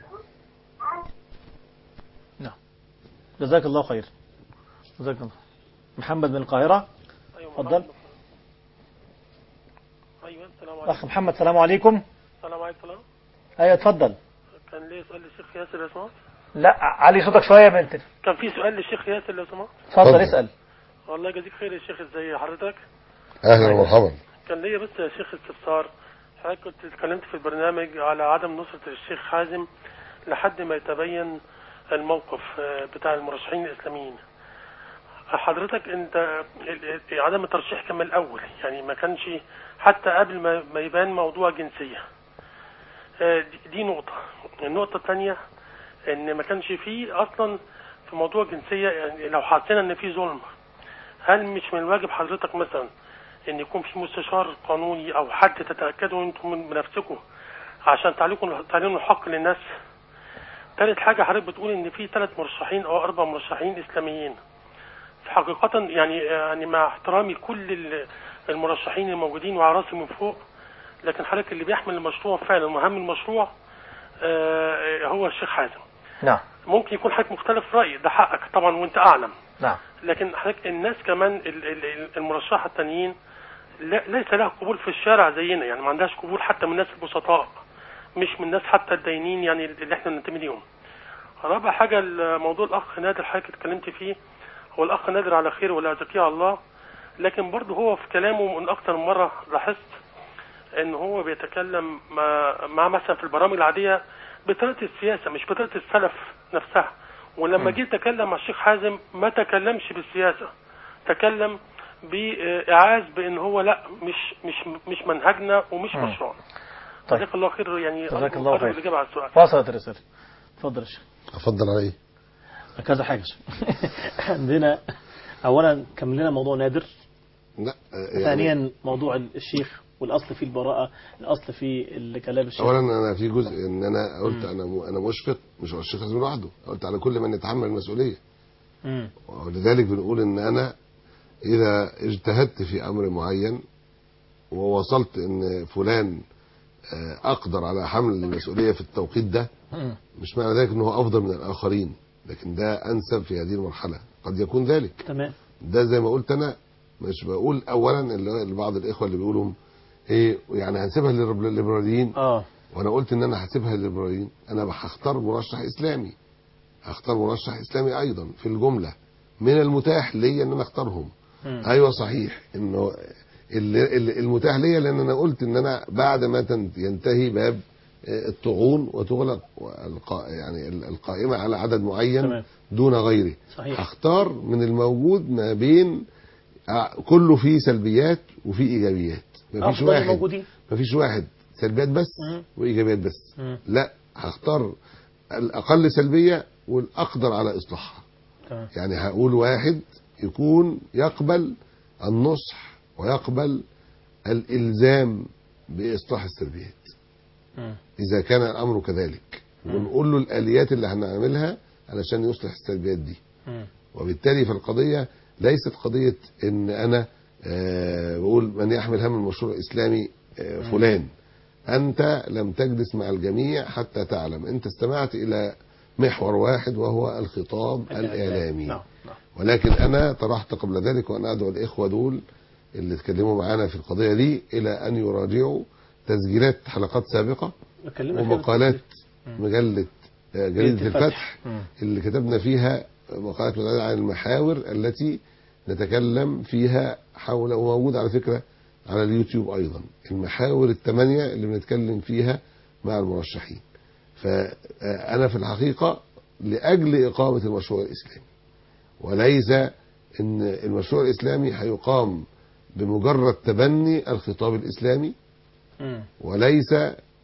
جزاك الله خير جزاك الله محمد من القاهره اتفضل ايوه السلام عليكم اخ محمد السلام عليكم السلام عليكم ايوه اتفضل كان ليه سؤال للشيخ ياسر لو سمحت لا علي صوتك شويه من التليفون. كان في سؤال للشيخ ياسر لو سمحت اتفضل اتفضل. اسال والله يجزيك خير يا شيخ ازي حضرتك اهلا ومرحبا كان ليا بس يا شيخ استفسار حضرتك كنت اتكلمت في البرنامج على عدم نصرة الشيخ حازم لحد ما يتبين الموقف آه، بتاع المرشحين الإسلاميين حضرتك انت ال- ال- عدم الترشيح كان من الأول يعني ما كانش حتى قبل ما ما يبان موضوع جنسية آه، دي- دي نقطة النقطة الثانية ان ما كانش فيه اصلا في موضوع الجنسية يعني لو حسينا ان في ظلم هل مش من الواجب حضرتك مثلا ان يكون في مستشار قانوني او حد تتاكدوا انتم من بنفسكم عشان تعليقوا تعليم الحق للناس ثالث حاجه حضرتك بتقول ان في ثلاث مرشحين او اربع مرشحين اسلاميين حقيقه يعني يعني مع احترامي كل ال- المرشحين الموجودين وعلى راسي من فوق لكن حضرتك اللي بيحمل المشروع فعلا ومهم المشروع آه، هو الشيخ حازم نعم ممكن يكون حضرتك مختلف راي ده حقك طبعا وانت اعلم نعم لكن حضرتك الناس كمان ال- ال- ال- المرشحة التانيين لا- ليس لها قبول في الشارع زينا يعني ما عندهاش قبول حتى من الناس البسطاء مش من الناس حتى الدينين يعني اللي احنا بننتمي ليهم رابع حاجة الموضوع الأخ نادر حضرتك اتكلمت فيه هو الأخ نادر على خير ولا زكي على الله لكن برضه هو في كلامه من أكتر من مرة لاحظت إن هو بيتكلم مع, مع مثلا في البرامج العادية بطريقة السياسة مش بطريقة السلف نفسها ولما جه يتكلم مع الشيخ حازم ما تكلمش بالسياسة تكلم بإعاز بأن هو لا مش مش مش منهجنا ومش مم. مشروعنا طيب. جزاك الله خير يعني جزاك أرجو- الله أرجو خير. الإجابة على السؤال وصلت الرسالة اتفضل يا شيخ افضل على ايه كذا حاجة عندنا أولا كمل لنا موضوع نادر لا آه، يعني ثانيا موضوع الشيخ والأصل في البراءة الأصل في الكلام الشيخ اولا انا في جزء ان انا قلت انا م- انا مشفق مش على الشيخ حازم لوحده قلت على كل من يتحمل المسؤوليه مم. ولذلك بنقول ان انا اذا اجتهدت في امر معين ووصلت ان فلان آه، اقدر على حمل المسؤوليه في التوقيت ده مم. مش معنى ذلك انه افضل من الاخرين لكن ده انسب في هذه المرحله قد يكون ذلك تمام ده زي ما قلت انا مش بقول اولا اللي اللي بعض الاخوه اللي بيقولوا ايه يعني هنسيبها للرب- للليبراليين اه وانا قلت ان انا هسيبها للليبراليين انا هختار مرشح اسلامي هختار مرشح اسلامي ايضا في الجمله من المتاح ليا ان انا اختارهم مم. ايوه صحيح انه اللي اللي- المتاح ليا لان انا قلت ان انا بعد ما تن- ينتهي باب آه، الطعون وتغلق القا- يعني ال- القائمه على عدد معين تمام. دون غيره صحيح هختار من الموجود ما بين ع- كله فيه سلبيات وفيه ايجابيات مفيش أفضل واحد الموجودين مفيش واحد سلبيات بس مم. وايجابيات بس مم. لا هختار الاقل سلبيه والاقدر على اصلاحها تمام يعني هقول واحد يكون يقبل النصح ويقبل الالزام باصلاح السلبيات مم. اذا كان الامر كذلك ونقول له الاليات اللي هنعملها علشان يصلح السلبيات دي مم. وبالتالي فالقضية ليست قضية ان انا آه، بقول من يحمل هم المشروع الاسلامي آه، فلان انت لم تجلس مع الجميع حتى تعلم انت استمعت الى محور واحد وهو الخطاب الاعلامي نعم نعم ولكن انا طرحت قبل ذلك وانا ادعو الاخوة دول اللي اتكلموا معانا في القضية دي الى ان يراجعوا تسجيلات حلقات سابقة بكلمك كده. ومقالات مجلة آه، جريدة الفتح مم. اللي كتبنا فيها مقالات متعددة عن المحاور التي نتكلم فيها حول وموجود على فكرة على اليوتيوب أيضا المحاور الثمانية اللي بنتكلم فيها مع المرشحين فأنا في الحقيقة لأجل إقامة المشروع الإسلامي وليس أن المشروع الإسلامي هيقام بمجرد تبني الخطاب الإسلامي مم. وليس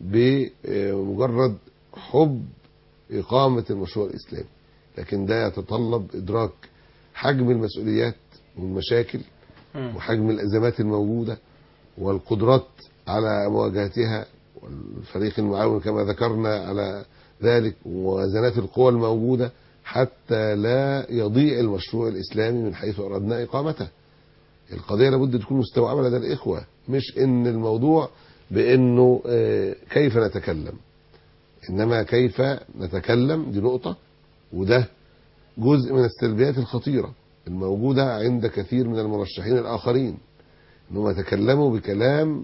بمجرد حب إقامة المشروع الإسلامي لكن ده يتطلب إدراك حجم المسؤوليات والمشاكل مم. وحجم الأزمات الموجودة والقدرات على مواجهتها والفريق المعاون كما ذكرنا على ذلك وموازنات القوى الموجودة حتى لا يضيع المشروع الإسلامي من حيث أردنا إقامته القضية لابد تكون مستوعبة لدى الإخوة مش إن الموضوع بإنه آه، كيف نتكلم إنما كيف نتكلم دي نقطة وده جزء من السلبيات الخطيرة الموجودة عند كثير من المرشحين الآخرين إنهم يتكلموا بكلام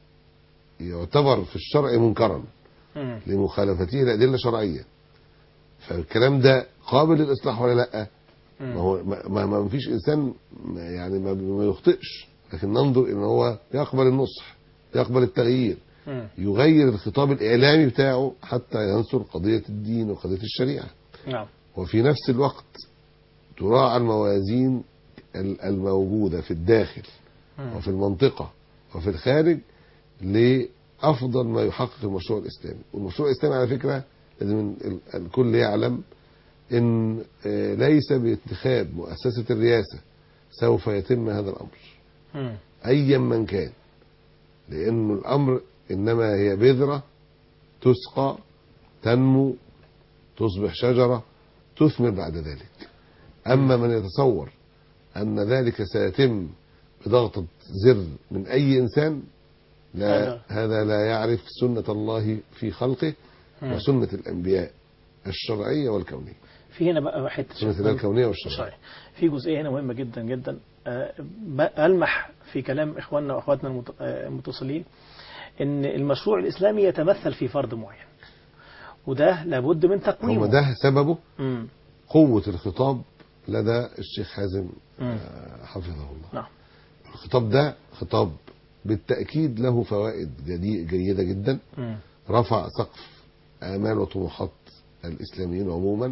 يعتبر في الشرع منكرا مم. لمخالفته لأدلة شرعية فالكلام ده قابل للإصلاح ولا لأ ما مم. هو ما, ما, ما فيش إنسان ما- يعني ما, ما يخطئش لكن ننظر إن هو يقبل النصح يقبل التغيير مم. يغير الخطاب الإعلامي بتاعه حتى ينصر قضية الدين وقضية الشريعة نعم وفي نفس الوقت تراعى الموازين ال- الموجودة في الداخل مم. وفي المنطقة وفي الخارج لأفضل ما يحقق المشروع الإسلامي والمشروع الإسلامي على فكرة لازم ال- الكل يعلم إن آه، ليس باتخاذ مؤسسة الرئاسة سوف يتم هذا الأمر مم. أيا من كان لأن الأمر إنما هي بذرة تسقى تنمو تصبح شجرة تثمر بعد ذلك أما من يتصور أن ذلك سيتم بضغطة زر من أي إنسان لا هذا. هذا لا يعرف سنة الله في خلقه مم. وسنة الأنبياء الشرعية والكونية في هنا بقى حته سنة الله الكونية والشرعية صحيح في جزئيه هنا مهمه جدا جدا آه، ب- المح في كلام اخواننا واخواتنا المت- آه، المتصلين ان المشروع الاسلامي يتمثل في فرد معين وده لابد من تقويمه هو ده سببه مم. قوة الخطاب لدى الشيخ حازم مم. آه، حفظه الله نعم الخطاب ده خطاب بالتأكيد له فوائد جدي- جيدة جدا مم. رفع سقف آمال وطموحات الإسلاميين عموما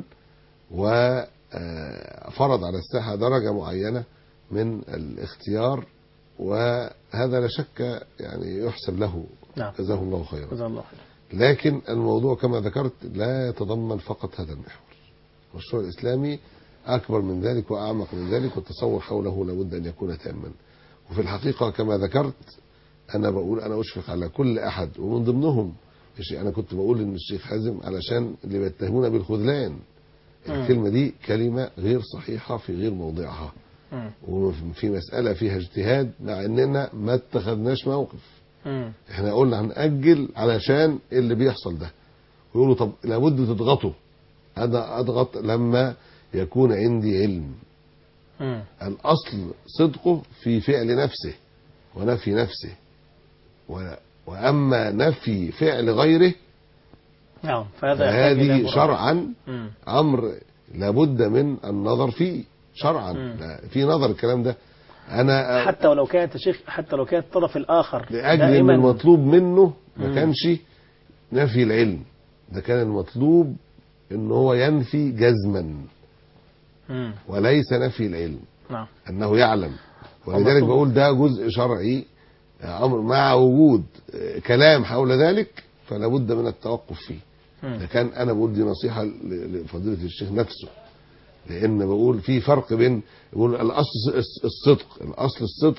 وفرض على الساحة درجة معينة من الاختيار وهذا لا شك يعني يحسب له نعم جزاه الله خيرا جزاه الله خير لكن الموضوع كما ذكرت لا يتضمن فقط هذا المحور المشروع الإسلامي أكبر من ذلك وأعمق من ذلك والتصور حوله لابد أن يكون تاما وفي الحقيقة كما ذكرت أنا بقول أنا أشفق على كل أحد ومن ضمنهم الشيء- أنا كنت بقول إن الشيخ حازم علشان اللي بيتهمونا بالخذلان الكلمة دي كلمة غير صحيحة في غير موضعها مم. وفي مسألة فيها اجتهاد مع إننا ما اتخذناش موقف مم. احنا قلنا هنأجل علشان اللي بيحصل ده ويقولوا طب لابد تضغطوا انا اضغط لما يكون عندي علم مم. الاصل صدقه في فعل نفسه ونفي نفسه و... واما نفي فعل غيره نعم فهذا يحتاج إلى فهذه مراجعة. شرعا مم. امر لابد من النظر فيه شرعا مم. لا، في نظر الكلام ده انا حتى ولو كانت يا شيخ حتى لو كان الطرف الآخر لاجل ان دائما المطلوب منه ما مم. كانش نفي العلم ده كان المطلوب ان هو ينفي جزما مم. وليس نفي العلم نعم انه يعلم ولذلك المطلوب- بقول ده جزء شرعي امر مع وجود آه، كلام حول ذلك فلا بد من التوقف فيه مم. ده كان انا بقول دي نصيحه ل- لفضيله الشيخ نفسه لان بقول في فرق بين بقول الاصل الص- الصدق الاصل الصدق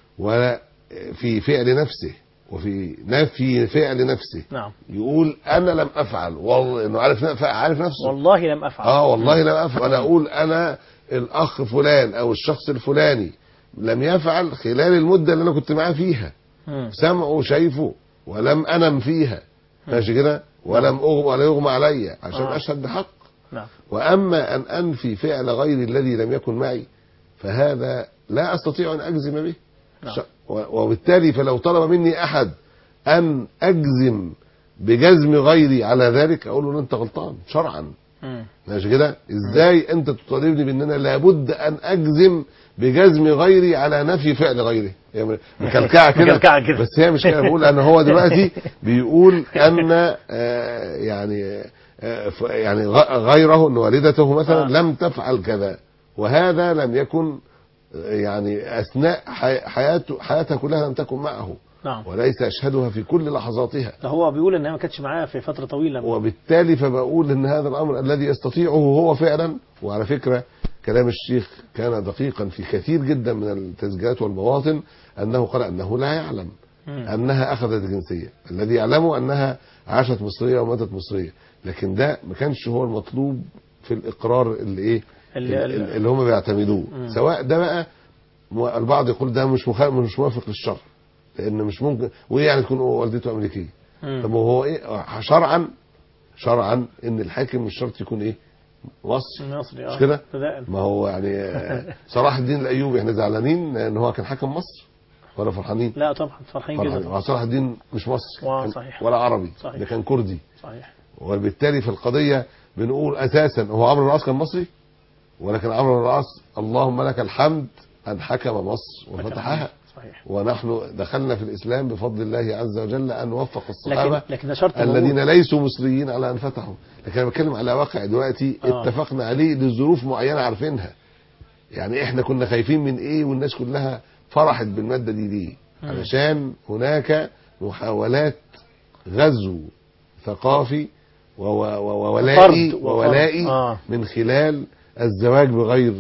وفي فعل نفسه وفي نفي فعل نفسه نعم يقول انا لم افعل والله انه عارف نف- عارف نفسه والله لم أفعل اه والله لم افعل انا اقول انا الاخ فلان او الشخص الفلاني لم يفعل خلال المده اللي انا كنت معاه فيها مم. سمعه شايفه ولم انم فيها ماشي كده ولم اغمى ولا يغمى عليا عشان آه. اشهد بحق نعم واما ان انفي فعل غيري الذي لم يكن معي فهذا لا استطيع ان اجزم به نعم. ش- و- وبالتالي فلو طلب مني احد ان اجزم بجزم غيري على ذلك اقول له انت غلطان شرعا مم. ماشي كده ازاي انت تطالبني بان انا لابد ان اجزم بجزم غيري على نفي فعل غيره هي مكلكعه كده مكلكعة كده. بس هي مش كده بقول ان هو دلوقتي بيقول ان آه، يعني آه، ف- يعني غ- غيره ان والدته مثلا آه. لم تفعل كذا وهذا لم يكن آه، يعني اثناء حي- حياته حياتها كلها لم تكن معه نعم وليس يشهدها في كل لحظاتها ده هو بيقول ان هي ما كانتش معاه في فتره طويله وبالتالي فبقول ان هذا الامر الذي يستطيعه هو فعلا وعلى فكره كلام الشيخ كان دقيقا في كثير جدا من التسجيلات والمواطن انه قال انه لا يعلم مم. انها اخذت الجنسيه الذي يعلمه انها عاشت مصريه وماتت مصريه لكن ده ما كانش هو المطلوب في الاقرار اللي ايه اللي- اللي, اللي هم بيعتمدوه مم. سواء ده بقى مو- البعض يقول ده مش مخالف مش موافق للشرع لان مش ممكن وايه يعني تكون والدته امريكيه مم. طب هو ايه شرعا شرعا ان الحاكم مش شرط يكون ايه مصري مصري اه مش كده؟ ابتداء ما هو يعني آه، صلاح الدين الايوبي احنا زعلانين ان هو كان حاكم مصر ولا فرحانين لا طبعا فرحين فرحانين جدا هو صلاح الدين مش مصري آه، كان- صحيح. ولا عربي صحيح. ده كان كردي صحيح وبالتالي في القضيه بنقول اساسا هو عمرو العاص كان مصري ولكن عمرو العاص اللهم لك الحمد ان حكم مصر وفتحها صحيح ونحن دخلنا في الاسلام بفضل الله عز وجل ان وفق الصحابه لكن لكن ده شرط الذين موجود. ليسوا مصريين على ان فتحوا لكن انا بتكلم على واقع دلوقتي آه. اتفقنا عليه لظروف معينه عارفينها يعني احنا كنا خايفين من ايه والناس كلها فرحت بالماده دي ليه مم. علشان هناك محاولات غزو ثقافي و- و- و- وولائي وفرض- وفرض. وولائي آه. من خلال الزواج بغير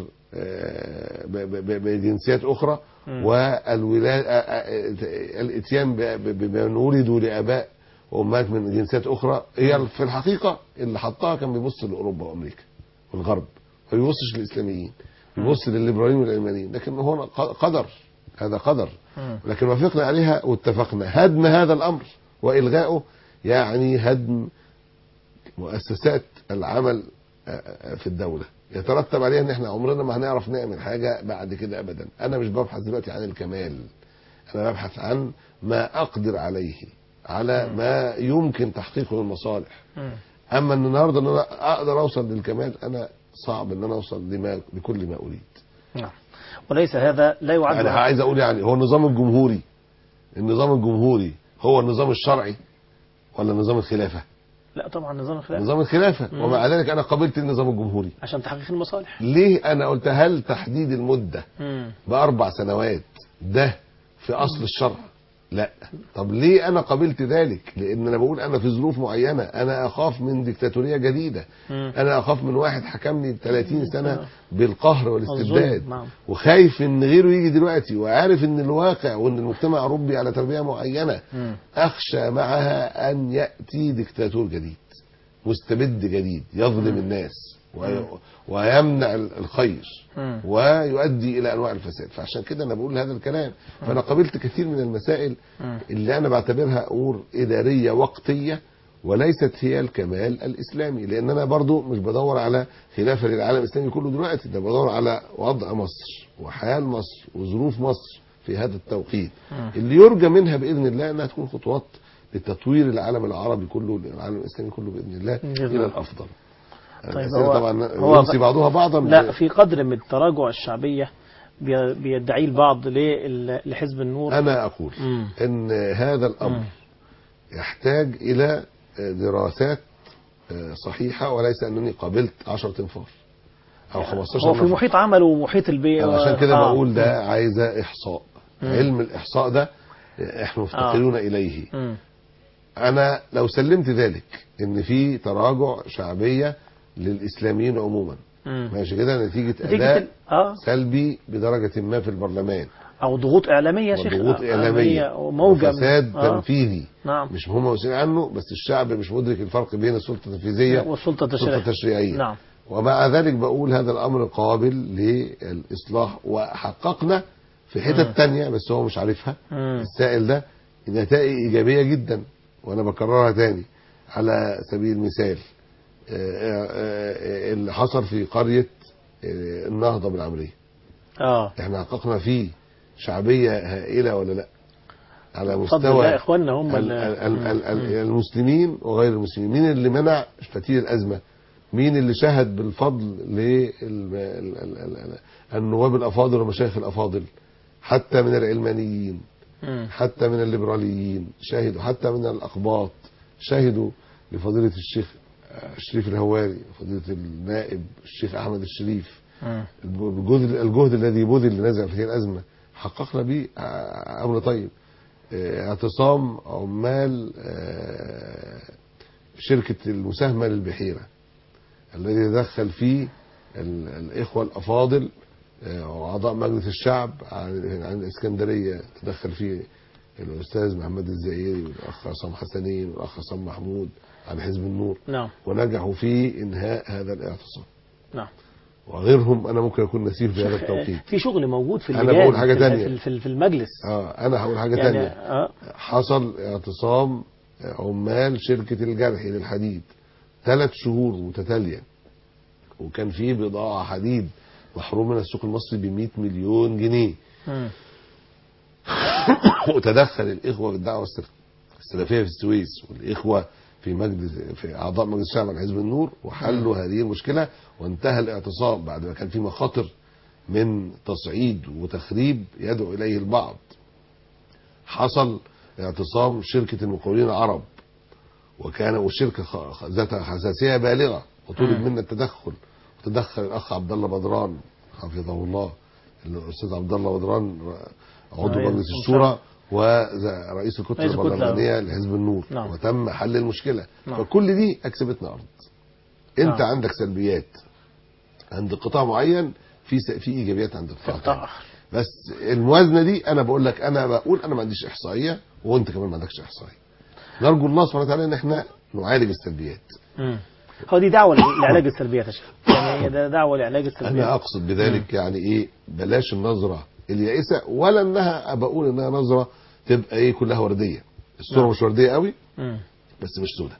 آه، ب- ب- ب- بجنسيات اخرى مم. والولاء الاتيان ب- ب- بمن ولدوا لاباء وامهات من جنسيات اخرى هي في الحقيقه اللي حطها كان بيبص لاوروبا وامريكا والغرب ما بيبصش للاسلاميين بيبص للليبراليين والعلمانيين لكن هنا ق- قدر هذا قدر مم. لكن وافقنا عليها واتفقنا هدم هذا الامر والغائه يعني هدم مؤسسات العمل آه، آه، في الدوله يترتب عليها ان احنا عمرنا ما هنعرف نعمل حاجه بعد كده ابدا انا مش ببحث دلوقتي عن الكمال انا ببحث عن ما اقدر عليه على ما يمكن تحقيقه للمصالح مم. اما ان النهارده ان انا اقدر اوصل للكمال انا صعب ان انا اوصل لما لكل ما اريد نعم وليس هذا لا يعد انا عايز اقول يعني هو النظام الجمهوري النظام الجمهوري هو النظام الشرعي ولا نظام الخلافه لا طبعا نظام الخلافه نظام الخلافه مم. ومع ذلك انا قبلت النظام الجمهوري عشان تحقيق المصالح ليه انا قلت هل تحديد المده مم. باربع سنوات ده في اصل الشرع لا طب ليه انا قبلت ذلك لان انا بقول انا في ظروف معينه انا اخاف من ديكتاتوريه جديده مم. انا اخاف من واحد حكمني 30 سنه بالقهر والاستبداد الظلم، نعم. وخايف ان غيره يجي دلوقتي وعارف ان الواقع وان المجتمع ربي على تربيه معينه مم. اخشى معها ان ياتي ديكتاتور جديد مستبد جديد يظلم الناس وي- ويمنع ال- الخير مم. ويؤدي الى انواع الفساد فعشان كده انا بقول هذا الكلام فانا قبلت كثير من المسائل مم. اللي انا بعتبرها امور اداريه وقتيه وليست هي الكمال الاسلامي لان انا برضو مش بدور على خلافه للعالم الاسلامي كله دلوقتي ده بدور على وضع مصر وحال مصر وظروف مصر في هذا التوقيت اللي يرجى منها باذن الله انها تكون خطوات لتطوير العالم العربي كله العالم الاسلامي كله باذن الله بإذن الى الله. الافضل طيب الأسئلة هو- طبعا هو- ينسي بعضها بعضا لا في قدر من التراجع الشعبية بي- بيدعيه البعض لل- لحزب النور انا اقول مم. ان هذا الامر مم. يحتاج الى دراسات صحيحه وليس انني قابلت 10 تنفار او 15 هو في نفر. محيط عمله ومحيط البيئة أنا عشان كده آه. بقول ده عايزه احصاء مم. علم الاحصاء ده احنا مفتقرون اليه مم. انا لو سلمت ذلك ان في تراجع شعبيه للاسلاميين عموما مم. ماشي كده نتيجه نتيجة اداء ال- اه سلبي بدرجه ما في البرلمان او ضغوط اعلامية يا شيخ وضغوط آه، اعلاميه وموجة من- وفساد آه. تنفيذي نعم مش هم مسؤولين عنه بس الشعب مش مدرك الفرق بين السلطه التنفيذيه والسلطة والسلطه التشريعية التشريعيه نعم ومع ذلك بقول هذا الامر قابل للاصلاح وحققنا في مم. حتت تانية بس هو مش عارفها مم. السائل ده نتائج ايجابيه جدا وانا بكررها تاني على سبيل المثال آه، آه، آه، اللي حصل في قريه آه، النهضه بالعمريه اه احنا حققنا فيه شعبيه هائله ولا لا على بفضل الله مستوى اخواننا هم ال- اللي- ال- ال- ال- مم. المسلمين وغير المسلمين مين اللي منع فتيل الأزمة مين اللي شهد بالفضل للنواب الأفاضل ومشايخ الأفاضل حتى من العلمانيين مم. حتى من الليبراليين شهدوا حتى من الأقباط شهدوا لفضيلة الشيخ الشريف الهواري فضيلة النائب الشيخ أحمد الشريف مم. الجهد, الجهد الذي بذل لنزع فتيل الأزمة حققنا به آه، أمر طيب آه، اعتصام عمال آه، شركة المساهمة للبحيرة الذي تدخل فيه ال- الإخوة الأفاضل آه، وأعضاء مجلس الشعب عن عن الإسكندرية تدخل فيه الأستاذ محمد الزعيري والأخ عصام حسنين والأخ عصام محمود عن حزب النور نعم ونجحوا في إنهاء هذا الاعتصام نعم وغيرهم أنا ممكن أكون نسيب في هذا التوقيت في شغل موجود في أنا اللجان بقول حاجة في- تانية. في- في في المجلس اه انا هقول حاجه يعني تانية اه حصل اعتصام عمال شركة الجرح للحديد ثلاث شهور متتالية وكان في بضاعة حديد محروم من السوق المصري ب 100 مليون جنيه مم. وتدخل الإخوة في الدعوة السر- السلفية في السويس والإخوة في مجلس في أعضاء مجلس الشعب عن حزب النور وحلوا هذه المشكلة وانتهى الاعتصام بعد ما كان في مخاطر من تصعيد وتخريب يدعو إليه البعض حصل اعتصام شركة المقاولين العرب وكان والشركة خ- خ- ذات حساسية بالغة وطلب مم. منا التدخل وتدخل الأخ عبد الله بدران حفظه الله الأستاذ عبد الله بدران عضو رئيس مجلس الشورى. الشورى ورئيس الكتلة رئيس الكتلة. البرلمانية لحزب النور نعم. وتم حل المشكلة نعم. فكل دي أكسبتنا أرض أنت نعم. عندك سلبيات عند قطاع معين في س- في إيجابيات عند قطاع تاني. قطاع بس الموازنه دي انا بقول لك انا بقول انا ما عنديش احصائيه وانت كمان ما عندكش احصائيه نرجو الله سبحانه وتعالى ان احنا نعالج السلبيات مم. هو دي دعوة لعلاج السلبيات يا شيخ يعني هي ده دعوة لعلاج انا السلبيات اقصد بذلك يعني ايه بلاش النظره اليائسه ولا انها بقول انها نظره تبقى ايه كلها ورديه الصوره نعم. مش ورديه قوي مم. بس مش سودة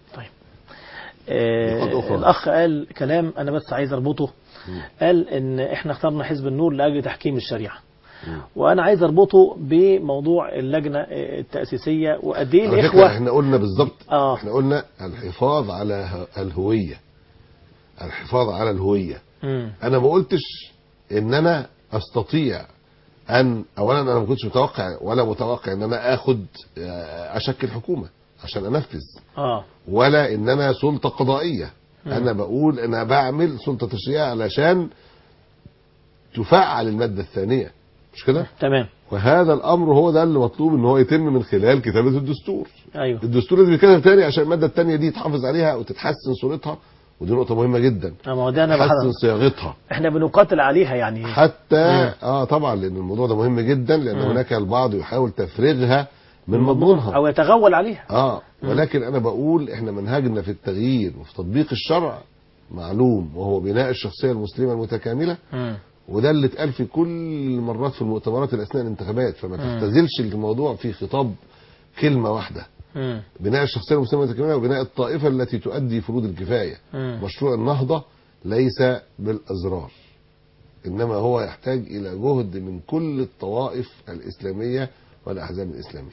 آه، نقاط أخرى. الأخ قال كلام أنا بس عايز أربطه مم. قال إن إحنا اخترنا حزب النور لأجل تحكيم الشريعة مم. وأنا عايز أربطه بموضوع اللجنة آه، التأسيسية وقد إيه على فكره الإخوة احنا قلنا بالظبط آه احنا قلنا الحفاظ على ه- الهويه الحفاظ على الهويه مم. انا ما قلتش ان انا استطيع ان اولا انا ما كنتش متوقع ولا متوقع ان انا اخد آه، اشكل حكومه عشان انفذ آه ولا ان انا سلطه قضائيه مم. انا بقول انا بعمل سلطه تشريعيه علشان تفعل الماده الثانيه مش كده تمام وهذا الامر هو ده اللي مطلوب ان هو يتم من خلال كتابه الدستور ايوه الدستور لازم يتكتب تاني عشان الماده الثانيه دي يتحافظ عليها وتتحسن صورتها ودي نقطه مهمه جدا آه، ما هو ده انا تحسن بحضر. صياغتها احنا بنقاتل عليها يعني حتى اه طبعا لان الموضوع ده مهم جدا لان مم. هناك البعض يحاول تفريغها من مضمونها او يتغول عليها اه ولكن انا بقول احنا منهجنا في التغيير وفي تطبيق الشرع معلوم وهو بناء الشخصيه المسلمه المتكامله مم. وده اللي اتقال في كل المرات في المؤتمرات اللي اثناء الانتخابات فما مم. تختزلش الموضوع في خطاب كلمه واحده مم. بناء الشخصيه المسلمه المتكامله وبناء الطائفه التي تؤدي فروض الكفايه مم. مشروع النهضه ليس بالازرار انما هو يحتاج الى جهد من كل الطوائف الاسلاميه والاحزاب الاسلاميه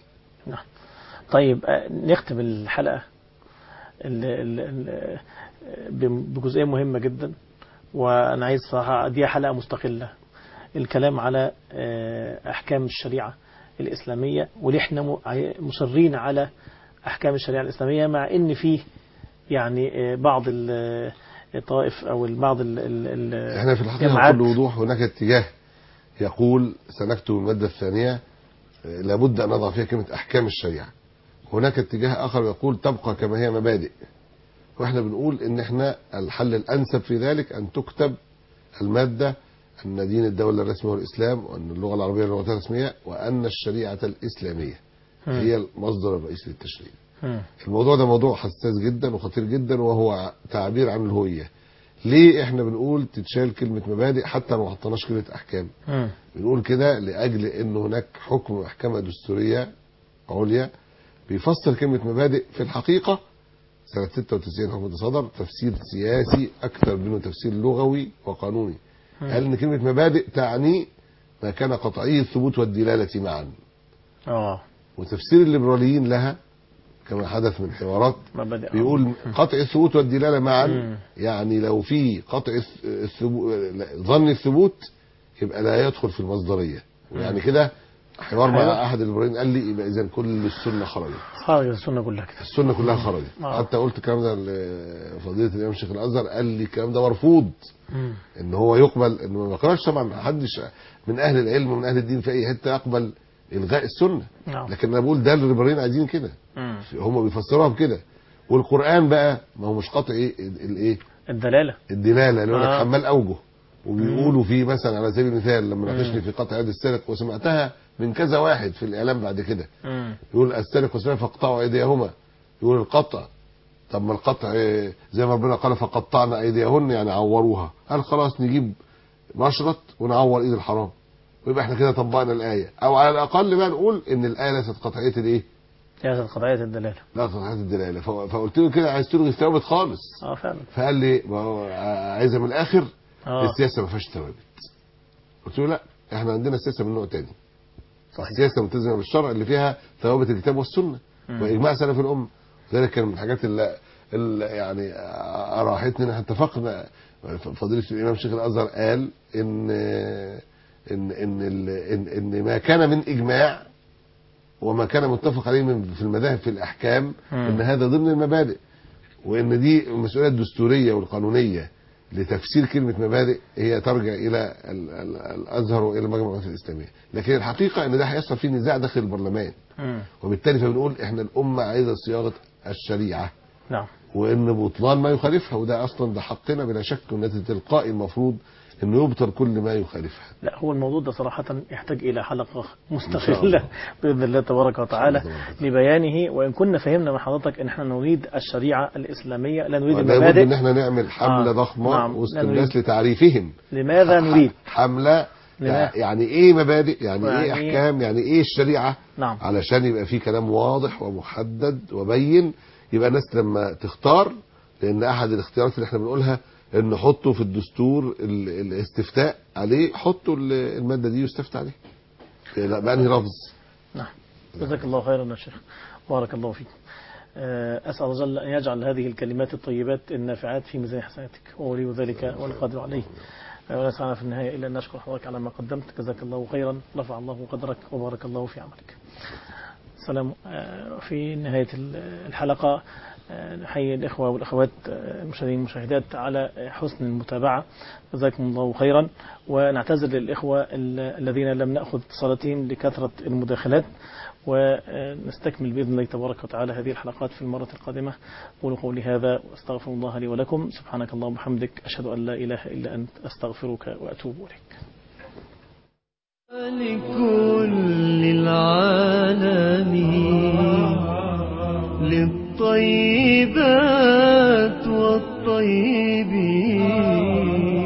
طيب آه، نختم الحلقة ال- ال- ال- بم- بجزئية مهمة جدا وأنا عايز صراحة دي حلقة مستقلة الكلام على آه، أحكام الشريعة الإسلامية وليه احنا م- عاي- مصرين على أحكام الشريعة الإسلامية مع إن فيه يعني آه، بعض ال- الطائف أو بعض ال- ال- ال- احنا في الحقيقه الجماعات. بكل وضوح هناك اتجاه يقول سنكتب الماده الثانيه آه، لابد ان نضع فيها كلمه احكام الشريعه هناك اتجاه اخر يقول تبقى كما هي مبادئ واحنا بنقول ان احنا الحل الانسب في ذلك ان تكتب الماده ان دين الدوله الرسمي هو الاسلام وان اللغه العربيه اللغه الرسميه وان الشريعه الاسلاميه مم. هي المصدر الرئيسي للتشريع مم. الموضوع ده موضوع حساس جدا وخطير جدا وهو تعبير عن الهويه ليه احنا بنقول تتشال كلمه مبادئ حتى لو ما حطيناش كلمه احكام مم. بنقول كده لاجل ان هناك حكم محكمه دستوريه عليا بيفسر كلمه مبادئ في الحقيقه سنه 96 حكم صدر تفسير سياسي اكثر منه تفسير لغوي وقانوني قال ان كلمه مبادئ تعني ما كان قطعي الثبوت والدلاله معا اه وتفسير الليبراليين لها كما حدث من حوارات مبادئ بيقول قطع الثبوت والدلاله معا مم. يعني لو في قطع الث- الثبوت ظن الثبوت يبقى لا يدخل في المصدريه ويعني كده حوار أيوة. مع احد الليبراليين قال لي يبقى اذا كل السنه خرجت خارج السنة كلها كده السنه كلها خرجت آه. حتى قلت الكلام ده لفضيله الامام شيخ الازهر قال لي الكلام ده مرفوض مم. ان هو يقبل انه ما يقبلش طبعا ما حدش من اهل العلم ومن اهل الدين في اي حته يقبل الغاء السنه نعم لكن انا بقول ده الليبراليين عايزين كده مم. هم بيفسروها بكده والقران بقى ما هو مش قاطع ايه الايه الدلالة الدلاله اللي هو آه. آه. حمال اوجه وبيقولوا في مثلا على سبيل المثال لما مم. ناقشني في قطع يد السارق وسمعتها من كذا واحد في الاعلام بعد كده مم. يقول السارق والسارق فاقطعوا ايديهما يقول القطع طب ما القطع إيه، زي ما ربنا قال فقطعنا ايديهن يعني عوروها قال خلاص نجيب مشرط ونعور ايد الحرام ويبقى احنا كده طبقنا الايه او على الاقل بقى نقول ان الايه ليست قطعيه الايه هذا قضية الدلالة لا قطعيه الدلاله ف- فقلت له كده عايز تلغي الثوابت خالص اه فعلا فقال لي ما هو عايزها من الاخر اه السياسه ما فيهاش ثوابت قلت له لا احنا عندنا سياسه من نوع تاني صحيح السياسه ملتزمه بالشرع اللي فيها ثوابت الكتاب والسنه مم. واجماع سلف الامه ذلك كان من الحاجات اللي, اللي يعني اراحتني ان احنا اتفقنا فضيله الامام شيخ الازهر قال ان ان ان ال- ان, إن ما كان من اجماع وما كان متفق عليه من في المذاهب في الاحكام مم. ان هذا ضمن المبادئ وان دي المسؤوليه الدستوريه والقانونيه لتفسير كلمه مبادئ هي ترجع الى ال- ال- الازهر والى مجمع العلماء الاسلاميه لكن الحقيقه ان ده هيحصل فيه نزاع داخل البرلمان مم. وبالتالي فبنقول احنا الامه عايزه صياغه الشريعه نعم وان بطلان ما يخالفها وده اصلا ده حقنا بلا شك وان ده تلقائي المفروض انه يبطل كل ما يخالفها لا هو الموضوع ده صراحة يحتاج إلى حلقة إن شاء مستقلة الله. بإذن الله تبارك وتعالى إن شاء الله تبارك وتعالى. لبيانه وإن كنا فهمنا من حضرتك إن احنا نريد الشريعة الإسلامية لا نريد لابد المبادئ ان احنا نعمل حمله آه. ضخمه نعم. وسط لا الناس نريد. لتعريفهم لماذا نريد حمله لماذا؟ يعني ايه مبادئ يعني يعني ايه إيه؟ احكام يعني ايه الشريعه نعم علشان يبقى في كلام واضح ومحدد وبين يبقى الناس لما تختار لان احد الاختيارات اللي احنا بنقولها ان نحطه في الدستور ال- الاستفتاء عليه حطوا ال- الماده دي يستفتى عليه لا بانهي لفظ نعم جزاك الله خيرا يا شيخ بارك الله فيك آه، أسأل الله جل أن يجعل هذه الكلمات الطيبات النافعات في ميزان حسناتك وولي ذلك والقادر عليه آه، ولا سعنا في النهاية إلا أن نشكر حضرتك على ما قدمت جزاك الله خيرا رفع الله قدرك وبارك الله في عملك السلام آه، في نهاية ال- الحلقة آه، نحيي الإخوة والأخوات آه، المشاهدين والمشاهدات على حسن المتابعة جزاكم الله خيرا ونعتذر للإخوة ال- الذين لم نأخذ اتصالاتهم لكثرة المداخلات ونستكمل بإذن الله تبارك وتعالى هذه الحلقات في المرة القادمة قولوا قولي هذا وأستغفر الله لي ولكم سبحانك اللهم وبحمدك أشهد أن لا إله إلا أنت أستغفرك وأتوب إليك لكل العالم للطيبات والطيبين